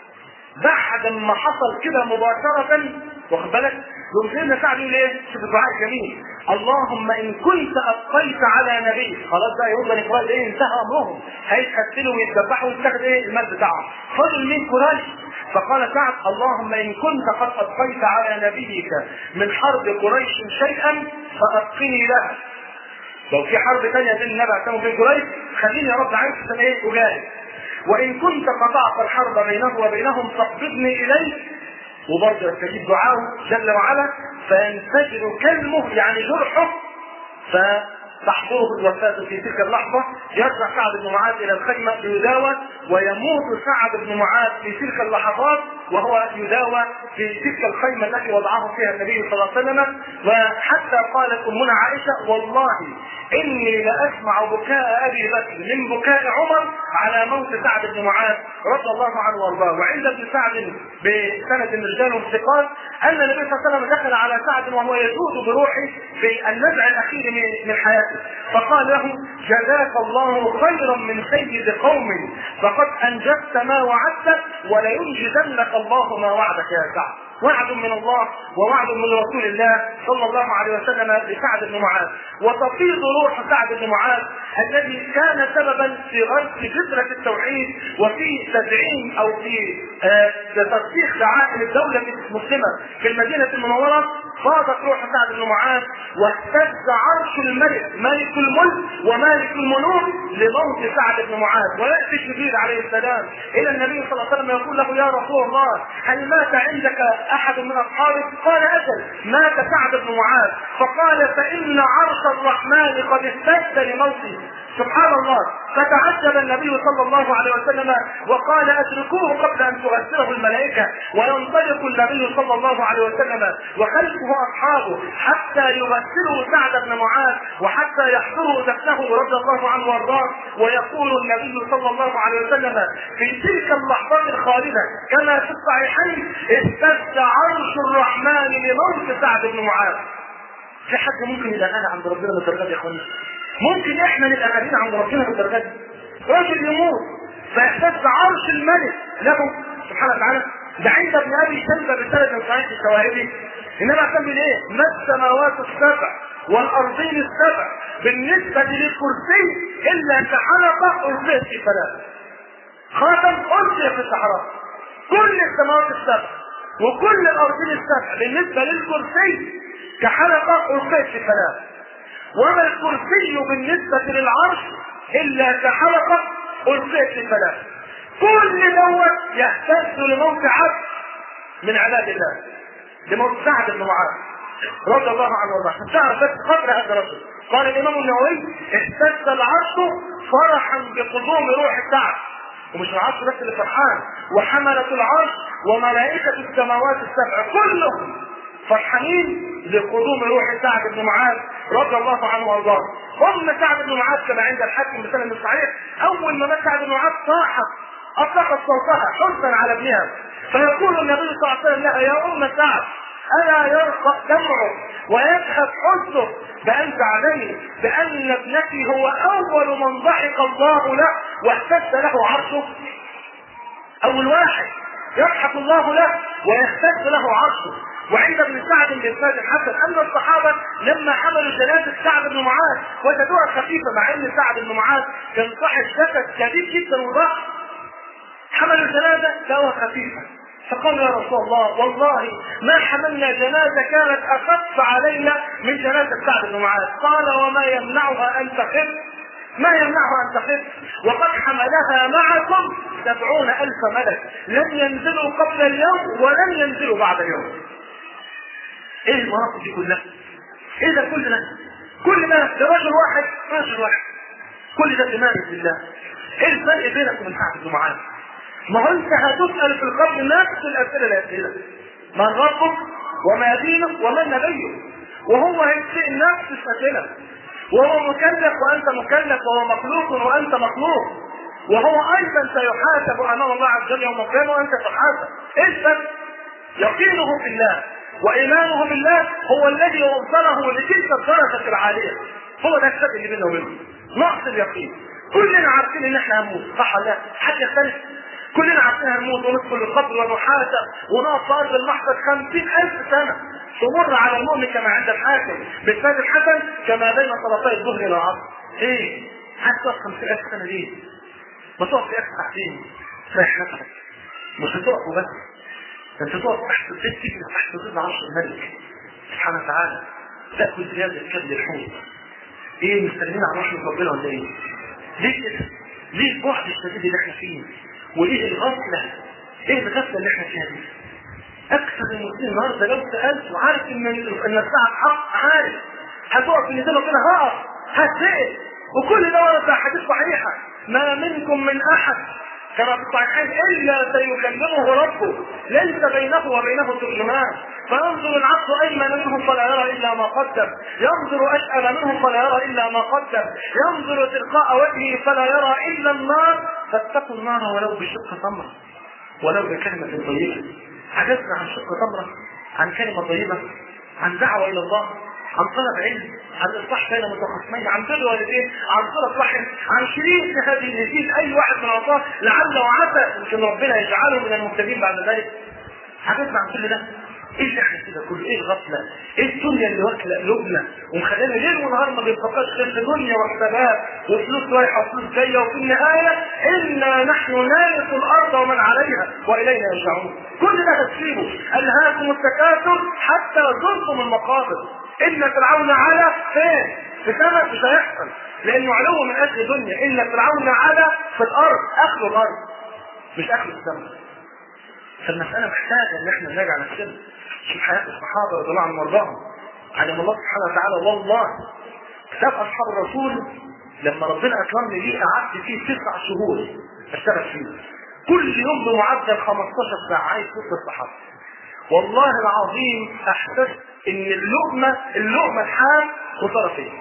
بعد ما حصل كده مباشرة واخد بالك يوم سيدنا سعد يقول ايه؟ شوف الدعاء الجميل اللهم ان كنت ابقيت على نبي خلاص بقى يهود بني قريظه ايه انتهى امرهم هيتقتلوا ويتذبحوا ويتاخد ايه المال بتاعهم فضل مين قريش فقال سعد اللهم ان كنت قد ابقيت على نبيك من حرب قريش شيئا فابقني له لو في حرب ثانيه بين النبي عليه وبين قريش خليني يا رب عايز عشان ايه اجاهد وان كنت قطعت الحرب بينه وبينهم فاقبضني اليك وبرضه يستجيب دعاءه جل وعلا فينفجر كلمه يعني جرحه فتحضره الوفاة في تلك اللحظة يرجع سعد بن معاذ إلى الخيمة ليداوى ويموت سعد بن معاذ في تلك اللحظات وهو يداوى في تلك الخيمة التي وضعه فيها النبي صلى الله عليه وسلم وحتى قالت أمنا عائشة والله إني لأسمع بكاء أبي بكر من بكاء عمر على موت سعد بن معاذ رضي الله عنه وارضاه وعند ابن سعد بسند رجال الثقات أن النبي صلى الله عليه وسلم دخل على سعد وهو يجود بروحه في النزع الأخير من حياته فقال له جزاك الله خيرا من سيد قوم فقد أنجزت ما وعدت ولينجزنك الله ما وعدك يا سعد وعد من الله ووعد من رسول الله صلى الله عليه وسلم لسعد بن معاذ وتفيض روح سعد بن معاذ الذي كان سببا في غرس جذرة التوحيد وفي تدعيم او في ترسيخ دعائم الدولة المسلمة في المدينة المنورة فاضت روح سعد بن معاذ واهتز عرش الملك ملك الملك ومالك الملوك لموت سعد بن معاذ وياتي جبريل عليه السلام الى النبي صلى الله عليه وسلم يقول له يا رسول الله هل مات عندك احد من اصحابك؟ قال اجل مات سعد بن معاذ فقال فان عرش الرحمن قد اهتز لموته سبحان الله فتعجب النبي صلى الله عليه وسلم وقال اتركوه قبل ان تغسله الملائكه وينطلق النبي صلى الله عليه وسلم وخلفه اصحابه حتى يغسلوا سعد بن معاذ وحتى يحضروا دفنه رضي الله عنه وارضاه ويقول النبي صلى الله عليه وسلم في تلك اللحظات الخالده كما في الصحيحين اهتز عرش الرحمن لموت سعد بن معاذ في حد ممكن يبقى غني عند ربنا بالدرجات يا اخوانا ممكن احنا نبقى غنيين عند ربنا بالدرجات راجل يموت فيحتز عرش الملك له سبحانه وتعالى ده عند ابن ابي شيبه بسند صحيح الشواهدي انما كمل ايه؟ ما السماوات السبع والارضين السبع بالنسبه للكرسي الا كحلقه القيت في ثلاث خاتم القي في الصحراء كل السماوات السبع وكل الارضين السبع بالنسبه للكرسي كحلقه القيت في ثلاث وما الكرسي بالنسبه للعرش الا كحلقه القيت في ثلاث كل دوت يهتز لموت عبد من عباد الله لموت سعد بن معاذ رضي الله عنه وارضاه عشان تعرف بس قدر هذا الرجل قال الامام النووي اهتز العرش فرحا بقدوم روح سعد ومش العرش بس اللي فرحان وحملة العرش وملائكة السماوات السبع كلهم فرحانين لقدوم روح سعد بن معاذ رضي الله عنه وارضاه ام سعد بن معاذ كما عند الحاكم بسند صحيح اول ما مات سعد بن معاذ صاحت اطلقت صوتها حزنا على ابنها فيقول النبي صلى الله عليه وسلم لها يا ام سعد الا يرقى دمعك ويذهب حزنك بان تعلمي بان ابنتي هو اول من ضحك الله له واهتز له عرشه اول واحد يضحك الله له ويهتز له عرشه وعند ابن سعد بن سعد الحسن ان الصحابه لما حملوا جنازه سعد بن معاذ وجدوها خفيفه مع ان سعد بن معاذ كان صاحب جسد شديد جدا وضخم حملوا الجنازه لقوها خفيفه فقال يا رسول الله والله ما حملنا جنازه كانت اخف علينا من جنازه سعد بن معاذ قال وما يمنعها ان تخف ما يمنعها ان تخف وقد حملها معكم سبعون الف ملك لن ينزلوا قبل اليوم ولن ينزلوا بعد اليوم ايه المناطق دي كلها ايه ده كل ده كل ده لرجل واحد رجل واحد كل ده ايمان بالله ايه الفرق بينك وبين سعد بن معاذ ما هو انت هتسال في القبر نفس الاسئله اللي هتسالها من ربك وما دينك وما نبيك وهو هيسال نفس الاسئله وهو مكلف وانت مكلف وهو مخلوق وانت مخلوق وهو ايضا سيحاسب امام الله عز وجل يوم القيامه وانت تحاسب ايه الفرق؟ يقينه في الله وايمانه بالله هو الذي يوصله لتلك الدرجه العاليه هو ده الفرق اللي بينه وبينه نقص اليقين كلنا عارفين ان احنا هنموت صح ولا لا؟ حد يختلف كلنا عارفين هنموت وندخل القبر ونحاسب ونقف في ارض المحشر خمسين الف سنه تمر على المؤمن كما عند الحاكم بالسند الحسن كما بين صلاتي الظهر الى العصر ايه؟ هتقف 50000 سنه ليه؟ ما تقف في ساعتين ريح نفسك مش هتقف وبس ده انت تقف تحت البيت تجلس تحت ظل عرش الملك سبحانه وتعالى تاكل زياده كبد الحوت ايه مستنيين على رحمه ربنا ولا ايه؟ ليه كده؟ ليه البعد الشديد اللي احنا فيه؟ وليه الغفله؟ ايه الغفله اللي احنا فيها دي؟ اكثر المسلمين النهارده لو سالت وعارف ان ان الساعه حق عارف هتقف في النزال كده هقف هتسال وكل ده ورد احاديث صحيحه ما منكم من احد كما في الصحيحين الا سيكلمه ربه ليس بينه وبينه ترجمان فينظر العبد ايمن منهم فلا يرى الا ما قدم ينظر اشأم منهم فلا يرى الا ما قدم ينظر تلقاء وجهه فلا يرى الا النار فاتقوا النار ولو بشق تمره ولو بكلمه طيبه حدثنا عن شق تمره عن كلمه طيبه عن دعوه الى الله عن طلب علم عن اصلاح بين متخاصمين عن بر والدين عن صله رحم عن شريك هذه النسيج اي واحد من الله لعل وعسى يمكن ربنا يجعله من المهتدين بعد ذلك حدثنا عن كل ده ايه اللي احنا كده كله ايه الغفله ايه الدنيا اللي واكله قلوبنا ومخلينا ليل ونهار ما بنفكرش غير في دنيا وحسابات وفلوس رايحه وفلوس جايه وفي النهايه انا نحن نارث الارض ومن عليها والينا يرجعون كل ده هتسيبه الهاكم التكاثر حتى زرتم المقابر ان فرعون على فين في سماء مش هيحصل لانه علو من اجل دنيا ان فرعون على في الارض اخر الارض مش اخر السماء فالمساله محتاجه ان احنا نراجع نفسنا شوف حياه الصحابه رضي الله عنهم وارضاهم علم الله سبحانه وتعالى والله كتاب اصحاب الرسول لما ربنا اكرمني بيه قعدت فيه تسع شهور اشتغل فيه كل يوم بمعدل 15 ساعه عايز وسط الصحابه والله العظيم احسست ان اللقمه اللقمه الحال خساره فيا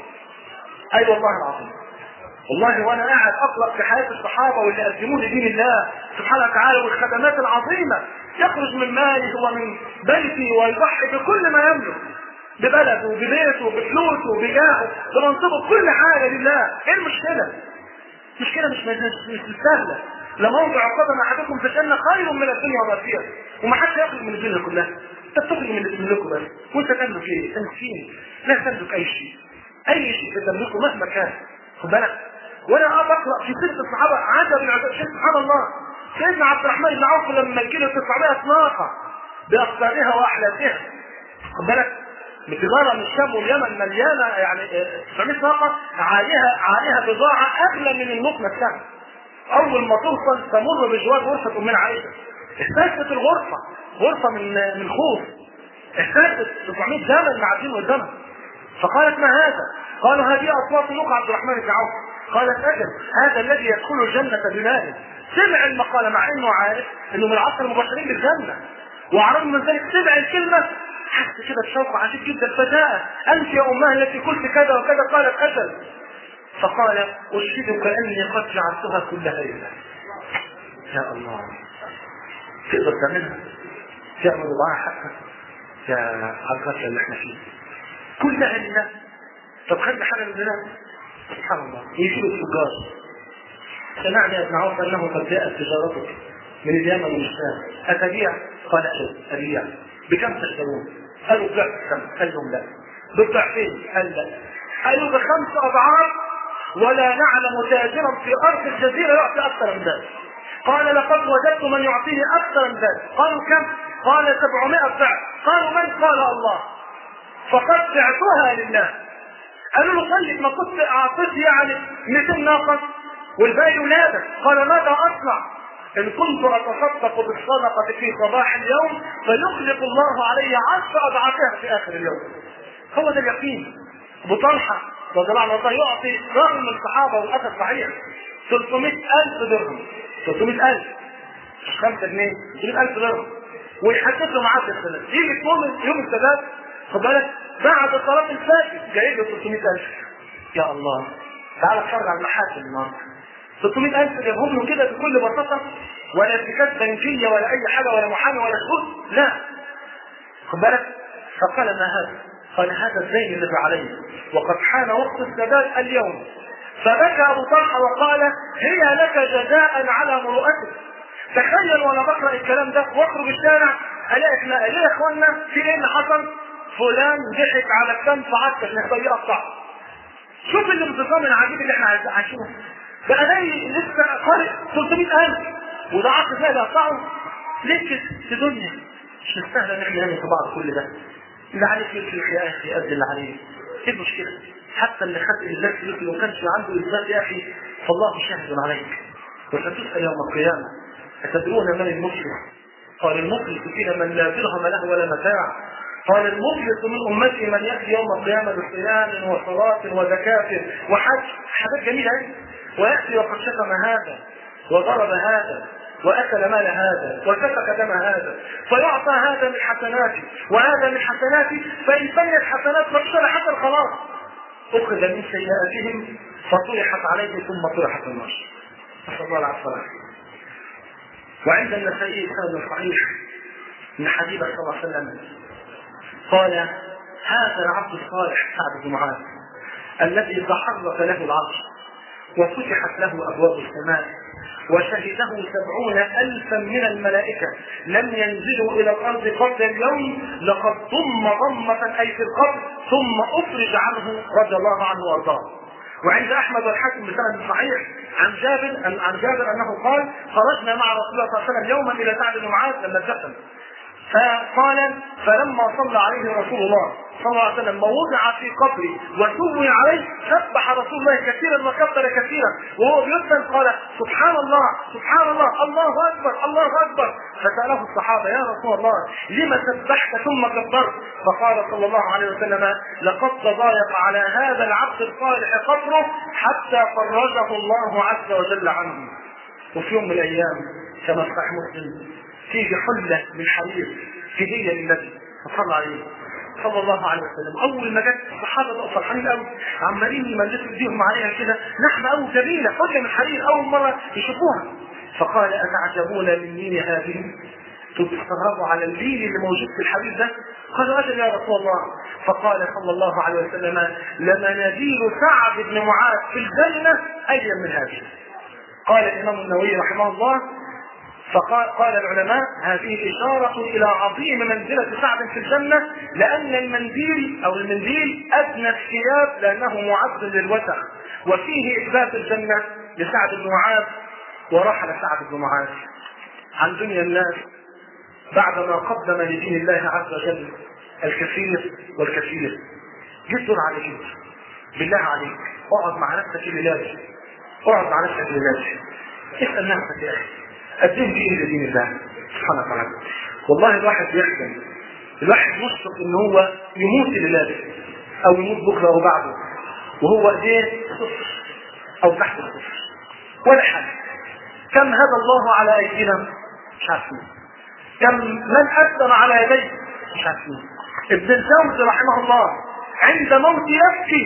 اي والله العظيم والله وانا قاعد اقرا في حياه الصحابه واللي قدموه لدين الله سبحانه وتعالى والخدمات العظيمه يخرج من ماله ومن بيته ويضحي بكل ما يملك ببلده ببيته بفلوسه بجاهه بمنصبه بكل حاجه لله ايه المشكله؟ المشكله مش مش مش سهله لموضع قدم احدكم في الجنه خير من الدنيا وما فيها وما حدش يخرج من الدنيا كلها انت بتخرج من اللي تملكه بس وانت تملك ايه؟ تمكين لا تملك اي شيء اي شيء تملكه مهما كان خد بالك وانا بقرا في سيره الصحابه عجب العجب سبحان الله سيدنا عبد الرحمن بن عوف لما جيله 900 ناقه باقطارها واحلاسها خد بالك بتجاره من الشام واليمن مليانه يعني 900 ناقه عليها عليها بضاعه اغلى من النقمه السهم اول ما توصل تمر بجوار غرفه امنا عائشه احتاجت الغرفه غرفه من من خوف احتاجت 900 جمل معدين قدامها فقالت ما هذا؟ قالوا هذه اصوات نوح عبد الرحمن بن عوف قالت اجل هذا الذي يدخل الجنه بماله سمع المقاله مع انه عارف انه من العشر المبشرين بالجنه وعرض من ذلك سمع الكلمه حس كده بشوق عجيب جدا فجاء انت يا امها التي قلت كذا وكذا قالت اجل فقال اشهدك اني قد جعلتها كلها لله يا الله تقدر تعملها تعمل معاها حتى يا عرفتها اللي احنا فيه كلها لله طب خلي حاجه لله سبحان الله يجيب التجار سمعنا يا ابن عوف انه قد جاءت تجارتك من اليمن والشام اتبيع؟ قال اجل ابيع بكم تشترون؟ قالوا بضعف كم؟ قال لهم لا بالضعفين قال لا قالوا بخمس اضعاف ولا نعلم تاجرا في ارض الجزيره يعطي اكثر من ذلك قال لقد وجدت من يعطيني اكثر من ذلك قالوا كم؟ قال 700 ضعف قالوا من؟ قال الله فقد بعتها لله قالوا له طيب ما كنت اعطيت يعني 200 ناقه والباقي ولادك قال ماذا اصنع؟ ان كنت اتصدق بالصدقه في صباح اليوم فيخلق الله علي عشر اضعافها في اخر اليوم. هو ده اليقين. ابو طلحه رضي الله عنه يعطي رغم من الصحابه والاثر صحيح 300000 درهم 300000 مش 5 جنيه 300000 درهم ويحدث له معاد السنه يجي يوم يوم السبت خد بالك بعد صلاه الفجر جاي له 300000 يا الله تعال اتفرج على المحاكم النهارده 600000 جابهم له كده بكل بساطه ولا ارتكاز بنكيه ولا اي حاجه ولا محامي ولا شهود لا خد بالك فقال ما هذا؟ قال هذا الدين الذي علي وقد حان وقت السداد اليوم فبكى ابو طلحه وقال هي لك جزاء على مروءتك تخيل وانا بقرا الكلام ده واخرج الشارع الاقي احنا الاقي يا اخوانا في ايه اللي حصل؟ فلان ضحك على الكم فعدت نحتاج اقطع شوف الانتظام العجيب اللي احنا عايشينه بقى زي لسه قارئ 300000 وده عقد زي اللي قطعه ليه كده في دنيا مش مستاهله ان احنا نعمل في بعض كل ده اللي عليك يفلح يا اخي قد اللي عليه ايه المشكله؟ حتى اللي خد اثبات فلوس لو كانش عنده اثبات يا اخي فالله شاهد عليك وستسال يوم القيامه أتدرون من المفلس؟ قال المفلس فينا من لا درهم له ولا متاع قال المفلس من امتي من ياتي يوم القيامه بصيام وصلاه وزكاه وحج حاجات جميله أوي وياتي وقد شتم هذا وضرب هذا واكل مال هذا وسفك دم هذا فيعطى هذا من حسناته وهذا من حسناته فان بنيت حسنات فاشترى حتى خلاص اخذ من سيئاتهم فطرحت عليه ثم طرحت النار نسال الله العافيه وعند النسائي كان صحيح ان حبيبه صلى الله عليه وسلم قال هذا العبد الصالح سعد بن معاذ الذي تحرك له العرش وفتحت له ابواب السماء وشهده سبعون ألفا من الملائكة لم ينزلوا إلى الأرض قبل اليوم لقد ضم ضمة أي في القبر ثم أفرج عنه رضي الله عنه وأرضاه وعند احمد والحاكم بسند صحيح عن جابر عن جابر انه قال خرجنا مع رسول الله صلى الله عليه وسلم يوما الى سعد بن معاذ لما دفن فقال فلما صلى عليه رسول الله صلى الله عليه وسلم ووضع في قبري وسوي عليه سبح رسول الله كثيرا وكبر كثيرا وهو بيدفن قال سبحان الله سبحان الله الله اكبر الله اكبر فساله الصحابه يا رسول الله لما سبحت ثم كبرت فقال صلى الله عليه وسلم لقد تضايق على هذا العبد الصالح قبره حتى فرجه الله عز وجل عنه وفي يوم من الايام كما صحيح مسلم تيجي حله من حرير هديه للنبي صلى عليه صلى الله عليه وسلم اول ما جت الصحابه بقوا فرحانين قوي عمالين يملسوا ايديهم عليها كده نحن قوي جميله حله من حرير اول مره يشوفوها فقال اتعجبون من مين هذه؟ تستغربوا على الليل اللي موجود في الحديث ده قالوا اجل يا رسول الله فقال صلى الله عليه وسلم لمناديل سعد بن معاذ في الجنه ايا من هذه قال الامام النووي رحمه الله فقال قال العلماء هذه إشارة إلى عظيم منزلة سعد في الجنة لأن المنديل أو المنديل أدنى الثياب لأنه معد للوسع وفيه إثبات الجنة لسعد بن معاذ ورحل سعد بن معاذ عن دنيا الناس بعدما قدم لدين الله عز وجل الكثير والكثير جد على جد بالله عليك اقعد مع نفسك الليلة اقعد مع نفسك الليلة اسأل نفسك يا أخي قدم دين لدين الله سبحانه وتعالى والله الواحد بيحزن الواحد يشفق ان هو يموت لله او يموت بكره او بعده وهو ايديه صفر او تحت الصفر ولا حاجه كم هدى الله على ايدينا مش عارفين كم من اثر على يديه مش عارفين ابن الجوزي رحمه الله عند موت يبكي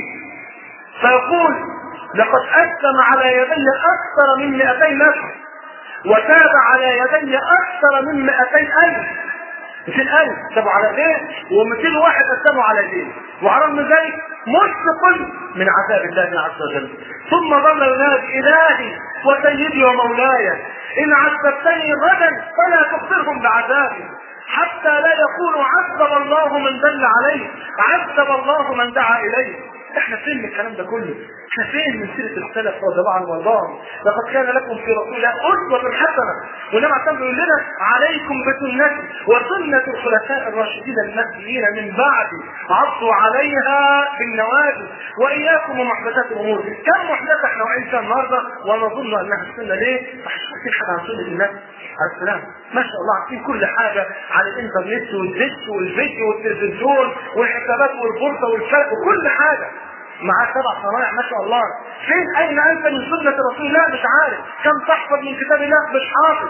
فيقول لقد أسلم على يدي أكثر من 200 نفس وتاب على يدي أكثر من 200 ألف 200 ألف تابوا على ايديه و200 واحد أسلموا على ايديه وعلى من ذلك مشفق من عذاب الله عز وجل ثم ظل ينادي إلهي وسيدي ومولاي إن عذبتني غدا فلا تخبرهم بعذابي حتى لا يقولوا عذب الله من دل عليه عذب الله من دعا إليه احنا فين من الكلام ده كله احنا فين من سيره السلف رضي الله عنهم وارضاهم لقد كان لكم في رسول الله اسوه حسنه والنبي عليه الصلاه يقول لنا عليكم بسنتي وسنه الخلفاء الراشدين المهديين من بعد عضوا عليها بالنواجذ واياكم ومحدثات الامور كم محدثه احنا واقعين فيها النهارده ونظن انها السنه ليه؟ مش عارفين حاجه عن سنه النبي عليه السلام ما شاء الله عارفين كل حاجه على الانترنت والدش والفيديو والتلفزيون والحسابات والبورصه والفرق وكل حاجه معاه سبع صنايع ما شاء الله فين اين انت من سنه رسول الله مش عارف كم تحفظ من كتاب الله مش حافظ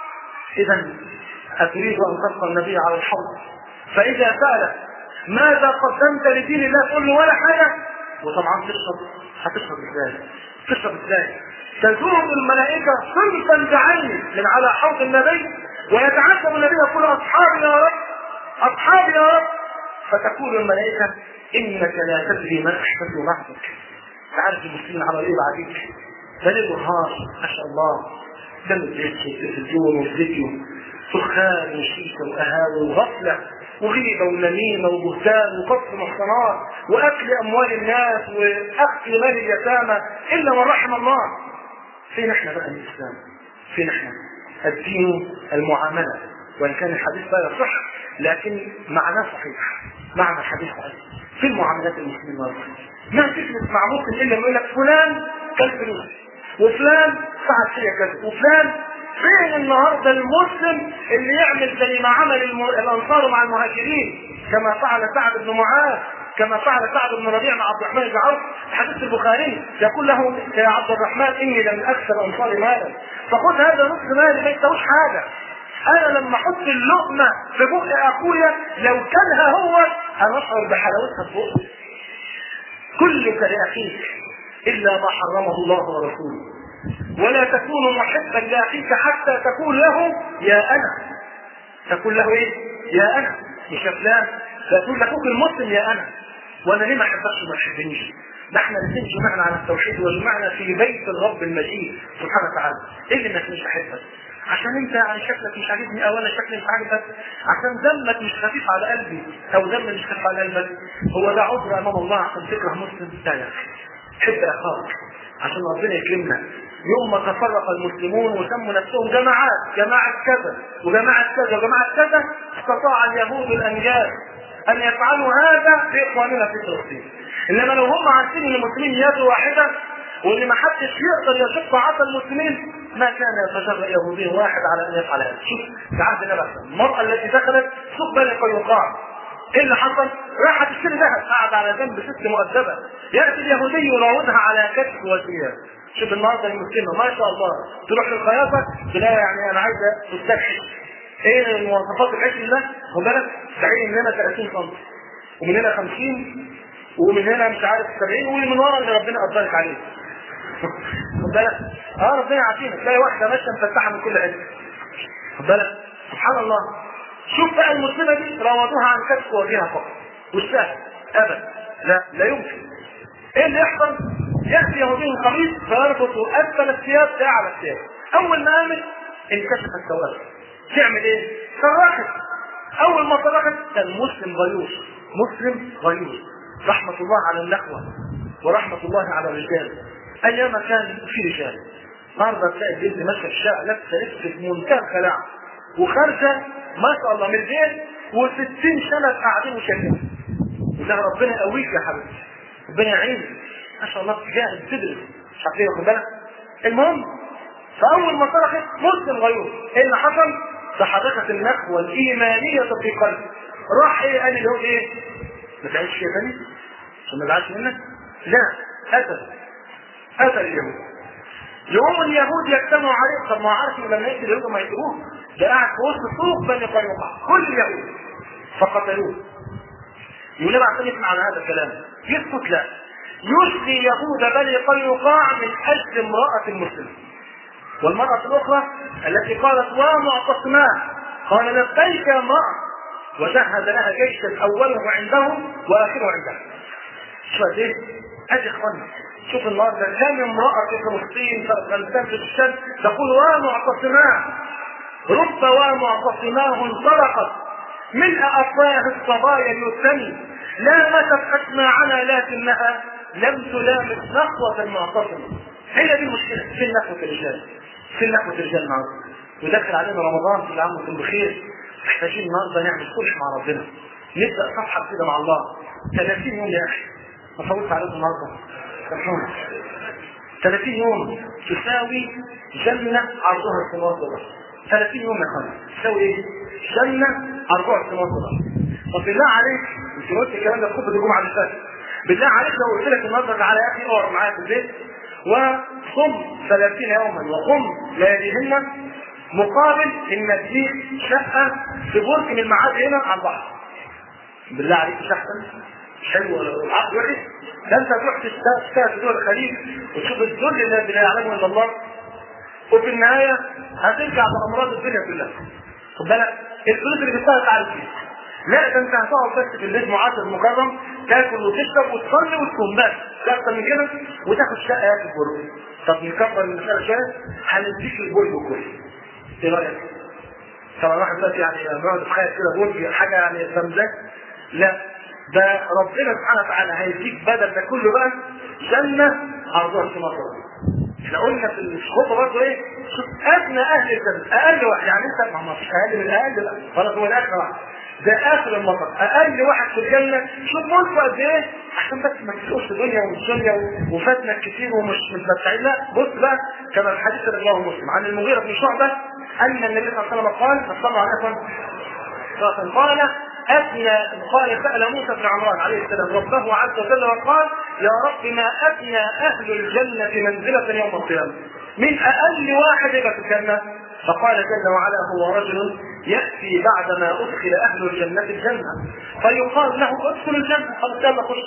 اذا اتريد ان تلقى النبي على الحوض فاذا سالك ماذا قدمت لدين الله تقول له ولا حاجه وطبعا تشرب هتشرب ازاي تشرب ازاي تزور الملائكة صنفا بعين من على حوض النبي ويتعجب النبي يقول أصحابي يا رب أصحابي يا رب فتقول الملائكة إنك لا تدري ما أحدث بعدك تعرف المسلمين على إيه بعديك فليل نهار ما شاء الله دم الدش والتلفزيون والفيديو دخان وشيشة وقهاوي وغفلة وغيبة ونميمة وبهتان وقصف محصنات وأكل أموال الناس وأكل مال اليتامى إلا من رحم الله فين احنا بقى الاسلام فين احنا الدين المعامله وان كان الحديث لا يصح لكن معناه صحيح معنى الحديث صحيح في المعاملات المسلمين والمسلمين ما تجلس مع مسلم الا يقول لك فلان كان فلوس وفلان فعل فيا كذا وفلان فين النهارده المسلم اللي يعمل زي ما عمل الم... الانصار مع المهاجرين كما فعل سعد بن معاذ كما فعل سعد بن ربيع مع عبد الرحمن بن عوف حديث البخاري يقول له يا عبد الرحمن اني لم اكثر انصاري مالا فخذ هذا نصف مالي ما يساويش حاجه انا لما احط اللقمه في بق اخويا لو كلها هو انا اشعر بحلاوتها في بقي كلك لاخيك الا ما حرمه الله ورسوله ولا تكون محبا لاخيك حتى تقول له يا انا تقول له ايه يا انا مش يا فلان تقول لاخوك المسلم يا انا وانا ليه ما احبكش وما تحبنيش ده احنا الاثنين جمعنا على التوحيد وجمعنا في بيت الرب المجيد سبحانه وتعالى ايه اللي انك مش بحبك عشان انت يعني شكلك مش عاجبني او انا شكلي مش عاجبك عشان دمك مش خفيف على قلبي او دمي مش خفيف على قلبك هو ده عذر امام الله عشان تكره مسلم لا يا اخي حب اخاك عشان ربنا يكرمنا يوم ما تفرق المسلمون وسموا نفسهم جماعات جماعة كذا وجماعة كذا وجماعة كذا استطاع اليهود الأنجاز أن يفعلوا هذا بإخواننا في فلسطين إنما لو هم عارفين أن المسلمين يد واحدة وان ما حدش يقدر يشق عصا المسلمين ما كان يتجرأ يهودي واحد على ان يفعل هذا شوف في عهد النبي المرأة التي دخلت سوق بني قينقاع ايه اللي حصل؟ راحت تشتري ذهب قعد على جنب ست مؤدبة يأتي اليهودي يراودها على كتف وجهها شوف النهارده المسلمة ما شاء الله تروح للخياطة تلاقي يعني انا عايزة تستكشف ايه المواصفات العشر ده؟ خد بالك تعين من هنا 30 سم ومن هنا 50 ومن هنا مش عارف 70 ومن ورا اللي ربنا قدرك عليه خد بالك اه ربنا يعافينا تلاقي واحده ماشيه مفتحه من كل حته خد بالك سبحان الله شوف بقى المسلمه دي راودوها عن كتف وجهها فقط والسهل ابدا لا لا يمكن ايه اللي يحصل؟ ياتي يهودي القميص فيربط اسفل الثياب باعلى الثياب اول ما قامت انكشفت سواد تعمل ايه؟ صرخت اول ما صرخت كان مسلم غيوش مسلم غيوش رحمه الله على النخوه ورحمه الله على الرجال ايام كان في رجال النهارده تلاقي البنت ماشيه في الشارع لابسه لبس في منتهى الخلاعه وخارجه ما شاء الله من البيت و60 سنه قاعدين وشايفين وده ربنا يقويك يا حبيبي ربنا يعينك ما شاء الله تجاهد تدرس مش عارف ايه واخد بالك المهم فاول ما صرخت مسلم غيور ايه اللي حصل؟ تحركت النخوه الايمانيه في قلبه راح ايه قال اليهود ايه؟ ما تعيش فيها تاني عشان ما ازعلش منك؟ لا قتل قتل اليهود يوم اليهود يجتمعوا عليه طب ما عارف لما يقتل اليهود ما يقتلوه ده قاعد في وسط سوق بني قينقاع كل اليهود فقتلوه يقول لي عشان يسمع عن هذا الكلام يسكت لا يشفي يهود بني قينقاع من اجل امراه مسلمه والمراه الاخرى التي قالت ومعتصماه قال لبيك يا امراه وجهز لها جيشا اوله عنده واخره عنده شوف قد ايه؟ ادي اخوانا شوف النهارده كم امراه في فلسطين في افغانستان في الشام تقول ومعتصماه رب ومعتصماه انطلقت ملء افواه الصبايا اليتم لامست اسماعنا لكنها لم تلامس نخوة المعتصمة هي دي المشكلة في نخوة الرجال في نخوة الرجال معروف ودخل علينا رمضان كل عام وانتم بخير محتاجين النهارده نعمل صلح مع ربنا نبدا صفحه كده مع الله 30 يوم يا اخي ما فوتش عليكم النهارده سامحوني 30 يوم تساوي جنة عرضها السماوات والأرض 30 يوم يا اخوانا تساوي ايه؟ جنة عرضها السماوات والأرض طب بالله عليك انت قلت الكلام ده في خطبة الجمعة اللي فاتت بالله عليك لو قلت لك النهارده تعالى يا اخي اقعد معايا في البيت وصم 30 يوما وقم لياليهن مقابل ان اديك شقه في برج من المعادي هنا على البحر بالله عليك مش احسن حلو العقد وحش ده انت تروح تشتغل في دول الخليج وتشوف الذل الذي لا يعلمه الا الله وفي النهايه هترجع بامراض الدنيا كلها خد بالك الفلوس اللي جبتها تعرف فيها لا ده انت هتقعد بس في البيت معاصر مكرم تاكل وتشرب وتصلي وتقوم بس لا اكتر من كده وتاخد شقه يا في البرج طب نكبر المساله شويه هنديك البرج كله ايه رايك؟ طبعا واحد دلوقتي يعني بيقعد يتخيل كده برج حاجه يعني سمزات لا ده ربنا سبحانه وتعالى هيديك بدل ده كله بقى جنه عرضها السماء احنا قلنا في الخطبه برضه ايه؟ شوف ادنى اهل الجنه اقل واحد يعني انت ما فيش اقل من الاقل لا خلاص هو الاخر واحد ده اخر المطر اقل واحد في الجنه شوف ملكه قد ايه عشان بس ما تسوقش دنيا ومش دنيا وفاتنا كتير ومش متمتعين لا بص بقى كما الحديث اللي رواه مسلم عن المغيره بن شعبه ان النبي صلى الله عليه وسلم قال صلى الله عليه وسلم قال أثنى قال سأل موسى بن عمران عليه السلام ربه عز وجل وقال يا رب ما أثنى أهل الجنة منزلة يوم القيامة من أقل واحد يبقى في الجنة فقال جل وعلا هو رجل يأتي بعدما أدخل أهل الجنة الجنة فيقال له ادخل الجنة خلاص يلا خش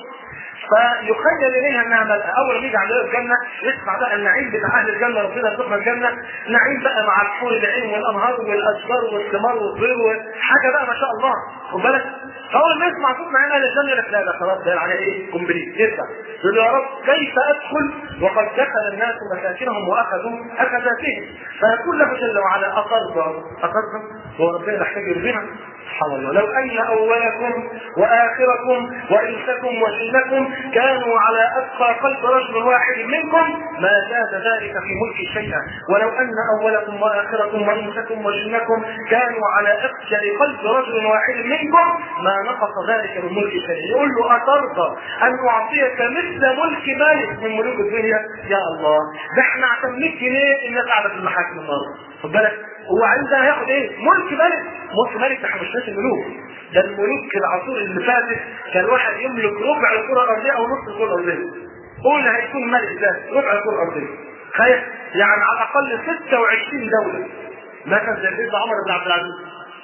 فيخيل اليها انها ملأ اول ما يجي عند الجنه يسمع بقى النعيم بتاع اهل الجنه ربنا يرزقنا الجنه نعيم بقى مع الحور العين والانهار والاشجار والثمار والطير حاجه بقى ما شاء الله خد بالك فاول ما يسمع صوت نعيم اهل الجنه يقول لا ده خلاص ده على ايه كومبليت يرجع يقول يا رب كيف ادخل وقد دخل الناس مساكنهم واخذوا اخذاتهم فيقول له جل وعلا اقرض اقرض هو ربنا يحتاج يرضينا سبحان الله لو ان اولكم واخركم وانسكم وجنكم كانوا على اتقى قلب رجل واحد منكم ما زاد ذلك في ملك شيئا ولو ان اولكم واخركم وانسكم وجنكم كانوا على افجر قلب رجل واحد منكم ما نقص ذلك من ملك شيئا يقول له اترضى ان اعطيك مثل ملك مالك من ملوك الدنيا يا الله ده احنا عشان 100 جنيه الناس قاعده في المحاكم النهارده خد بالك هو عايزها هياخد ايه؟ ملك ملك ملك ملك ده احنا مش ناس الملوك ده الملوك في العصور اللي فاتت كان واحد يملك ربع الكره الارضيه او نص الكره الارضيه قول هيكون ملك ده ربع الكره الارضيه تخيل يعني على الاقل 26 دوله مثلا زي سيدنا عمر بن عبد العزيز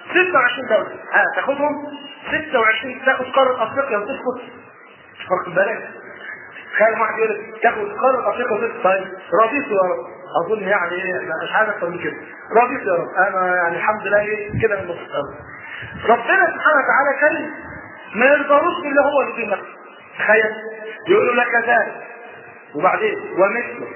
26 دوله ها تاخدهم 26 تاخد قاره افريقيا وتسكت واخد بالك تخيل واحد يقول لك تاخد قاره افريقيا وتسكت طيب رضيت يا رب اظن يعني ايه مش عارف اكتر من كده رضيت يا رب انا يعني الحمد لله ايه كده من نص ربنا سبحانه وتعالى كريم ما يرضاروش باللي هو اللي في نفسه تخيل يقول لك ذلك وبعدين ومثله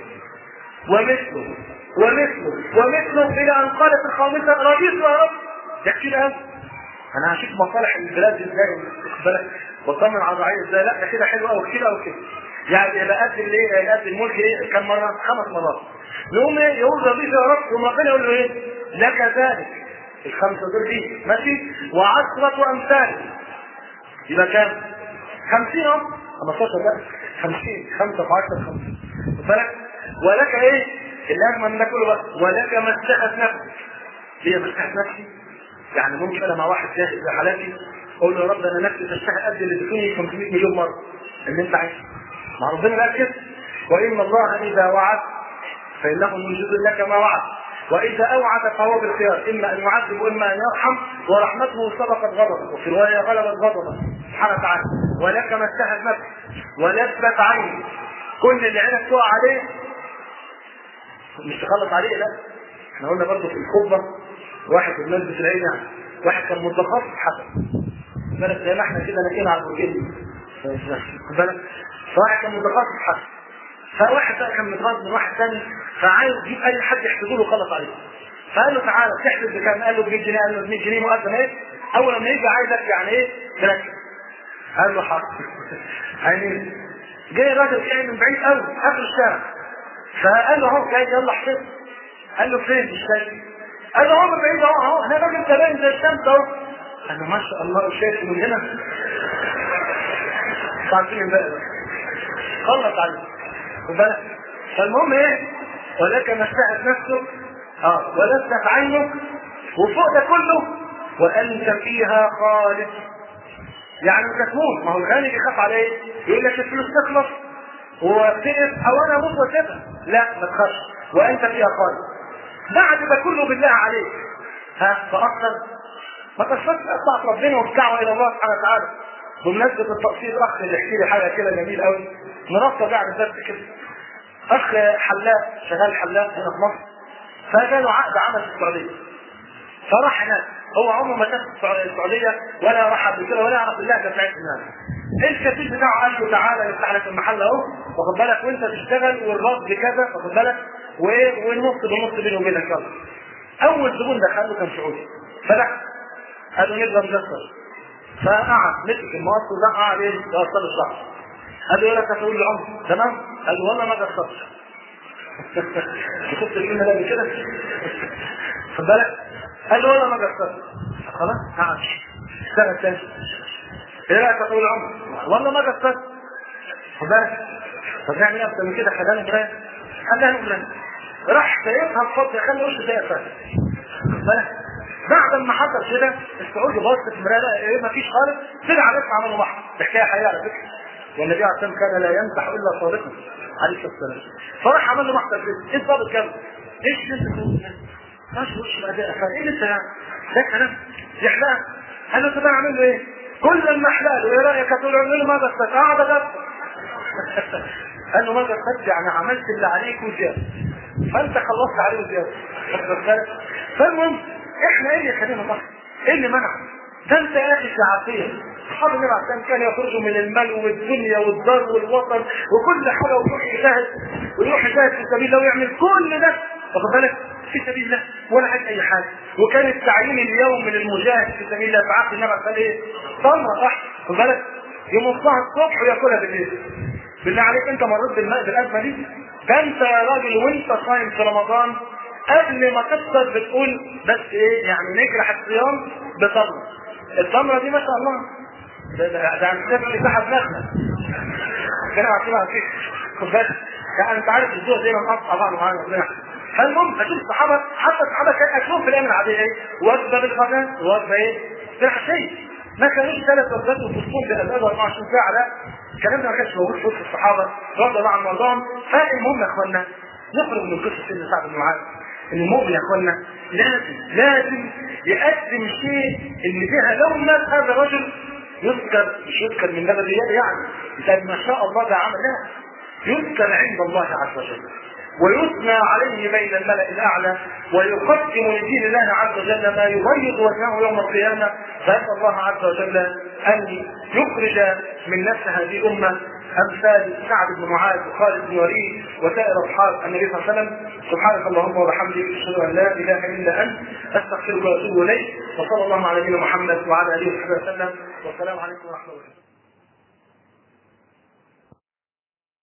ومثله ومثله ومثله الى ان قالت الخامسه رضيت يا رب ده كتير قوي انا هشوف مصالح البلاد دي ازاي واخد بالك واطمن على الرعيه ازاي لا ده كده حلو قوي كتير قوي كده يعني يبقى قد الايه يبقى قد الملك ايه كم مره خمس مرات يقوم ايه يقول رضيت يا رب ثم ربنا يقول له ايه لك ذلك الخمسه دول دي ماشي وعشرة امثال يبقى كام 50 اهو 15 لا 50 5 في 10 5 بالك ولك ايه اللي اجمل من ده كله بقى ولك مسحت نفسك هي مسحت نفسي يعني ممكن انا مع واحد جاهز زي حالاتي اقول له يا رب انا نفسي تشتهي قد اللي تكوني 500 مليون مره اللي انت عايزه مع ربنا بقى كده وان الله اذا وعد فانه منجز لك ما وعد واذا اوعد فهو بالخيار اما ان يعذب واما ان يرحم ورحمته سبقت غضبه وفي روايه غلبت غضبه سبحانه وتعالى ولك ما اشتهت نفسك ولذت عيني كل اللي عينك تقع عليه مش تخلص عليه لا احنا قلنا برضه في الخطبه واحد من الناس العين يعني واحد كان متخصص حسن بالك زي ما احنا كده ناكلين على البرجين خد بالك فواحد كان متخصص حسن فواحد بقى كان متغاظ من واحد ثاني فعايز يجيب اي حد يحسبه له خلص عليه فقال له تعالى تحسب بكام قال له ب 100 جنيه قال له ب 100 جنيه مقدم ايه اول لما يجي عايزك يعني ايه تركز قال له حاضر يعني جاي راجل جاي من بعيد قوي اخر الشارع فقال له اهو جاي يلا احسب قال له فين مش شايف قال له اهو من بعيد اهو اهو انا راجل تبان زي الشمس اهو قال له ما شاء الله شايف من هنا عارفين بقى خلص عليه خد بالك فالمهم ايه ولك ما اشتهت نفسك اه ولذت عينك وفوق ده كله وانت فيها خالد يعني انت تموت ما هو الغني بيخاف على ايه؟ يقول لك الفلوس تخلص وتقف او انا اموت واسيبها لا ما تخافش وانت فيها خالد بعد ده كله بالله عليك ها فاصلا ما تشربش طاعه ربنا والدعوه الى الله سبحانه وتعالى بمناسبه التقصير اخ اللي يحكي لي حاجه كده جميل قوي نرفض يعني بس كده اخ حلاق شغال حلاق هنا في مصر فجاله عقد عمل في السعوديه فراح هناك هو عمره ما شاف السعوديه ولا راح قبل كده ولا يعرف اللهجه بتاعت الناس الكفيل بتاعه قال له تعالى يفتح لك المحل اهو واخد بالك وانت تشتغل والرصد كذا واخد بالك وايه والنص بنص بيني وبينك يلا اول زبون دخل له كان سعودي فدخل قال له نقدر نجسر فقعد مسك الموصل ده قعد ايه يوصل الشهر قال له ايه لك تقول له عمر تمام قال له والله ما قصرتش شفت الكلمه ده كده خد بالك قال له والله ما قصرت خلاص قعد اشتغل تاني ايه رايك تقول عمر والله ما قصرت خد بالك طب نعمل ايه اكتر من كده خلاني مرايه قال لها مرايه راح سايبها الفضل خلي وشه زي فاتح خد بالك بعد ما حصل كده السعودي بص في المرايه ايه ما فيش خالص طلع عليه عملوا محضر الحكايه حقيقيه على فكره والنبي عليه الصلاه كان لا يمسح الا صادقا عليه الصلاه والسلام فراح عمل له محضر كده ايه الضابط كام؟ ايش اللي انت بتقوله ده؟ ماشي وش ما ده ايه اللي انت ده كلام يحلاه قال له طب انا اعمل له ايه؟ كل ما احلال وايه رايك تقول له له ماذا استطعت؟ قعد اجرب قال له ماذا استطعت؟ يعني عملت اللي عليك وزياده فانت خلصت عليه وزياده فالمهم احنا ايه اللي خلينا نصر؟ ايه اللي منع؟ ده انت يا اخي شعبيه اصحاب النبي عليه الصلاه كان يخرجوا من المال والدنيا والدار والوطن وكل حاجه ويروح يجاهد ويروح يجاهد في سبيل الله ويعمل كل ده واخد بالك في سبيل الله ولا عايز اي حاجه وكان التعيين اليوم للمجاهد في سبيل الله في عهد النبي عليه ايه؟ تمره صح واخد بالك يمصها الصبح وياكلها بالليل بالله عليك انت مريت بالماء بالازمه دي ده انت يا راجل وانت صايم في رمضان قبل ما تفطر بتقول بس ايه يعني نجرح الصيام بتمره التمره دي ما شاء الله ده ده ده عن اللي سحب نخله كان عارفين فيك خد بالك يعني انت عارف الزوج زي ما مقطع بعض معانا ربنا فالمهم اشوف الصحابه حتى الصحابه كان اشوف في الايام العاديه ايه وجبه بالغداء وجبه ايه بالعشيه ما كانوش ثلاث وجبات وتصوم بالازواج 24 ساعه لا الكلام ده ما كانش موجود في وسط الصحابه رضي الله عن معظمهم فالمهم يا اخوانا نخرج من قصه سيدنا سعد بن معاذ ان المؤمن يا اخوانا لازم لازم يقدم شيء اللي فيها لو مات هذا الرجل يذكر مش يذكر من باب الرياء يعني لان ما شاء الله ده عمل لا يذكر عند الله عز وجل ويثنى عليه بين الملأ الأعلى ويقدم لدين الله عز وجل ما يبيض وجهه يوم القيامة فأسأل الله عز وجل أن يخرج من نفس هذه الأمة أمثال سعد بن معاذ وخالد بن وليد وسائر أصحاب النبي صلى الله عليه وسلم سبحانك اللهم وبحمدك أشهد أن لا إله إلا أنت أستغفرك وأتوب إليك وصلى الله على نبينا محمد وعلى آله وصحبه وسلم والسلام عليكم ورحمة الله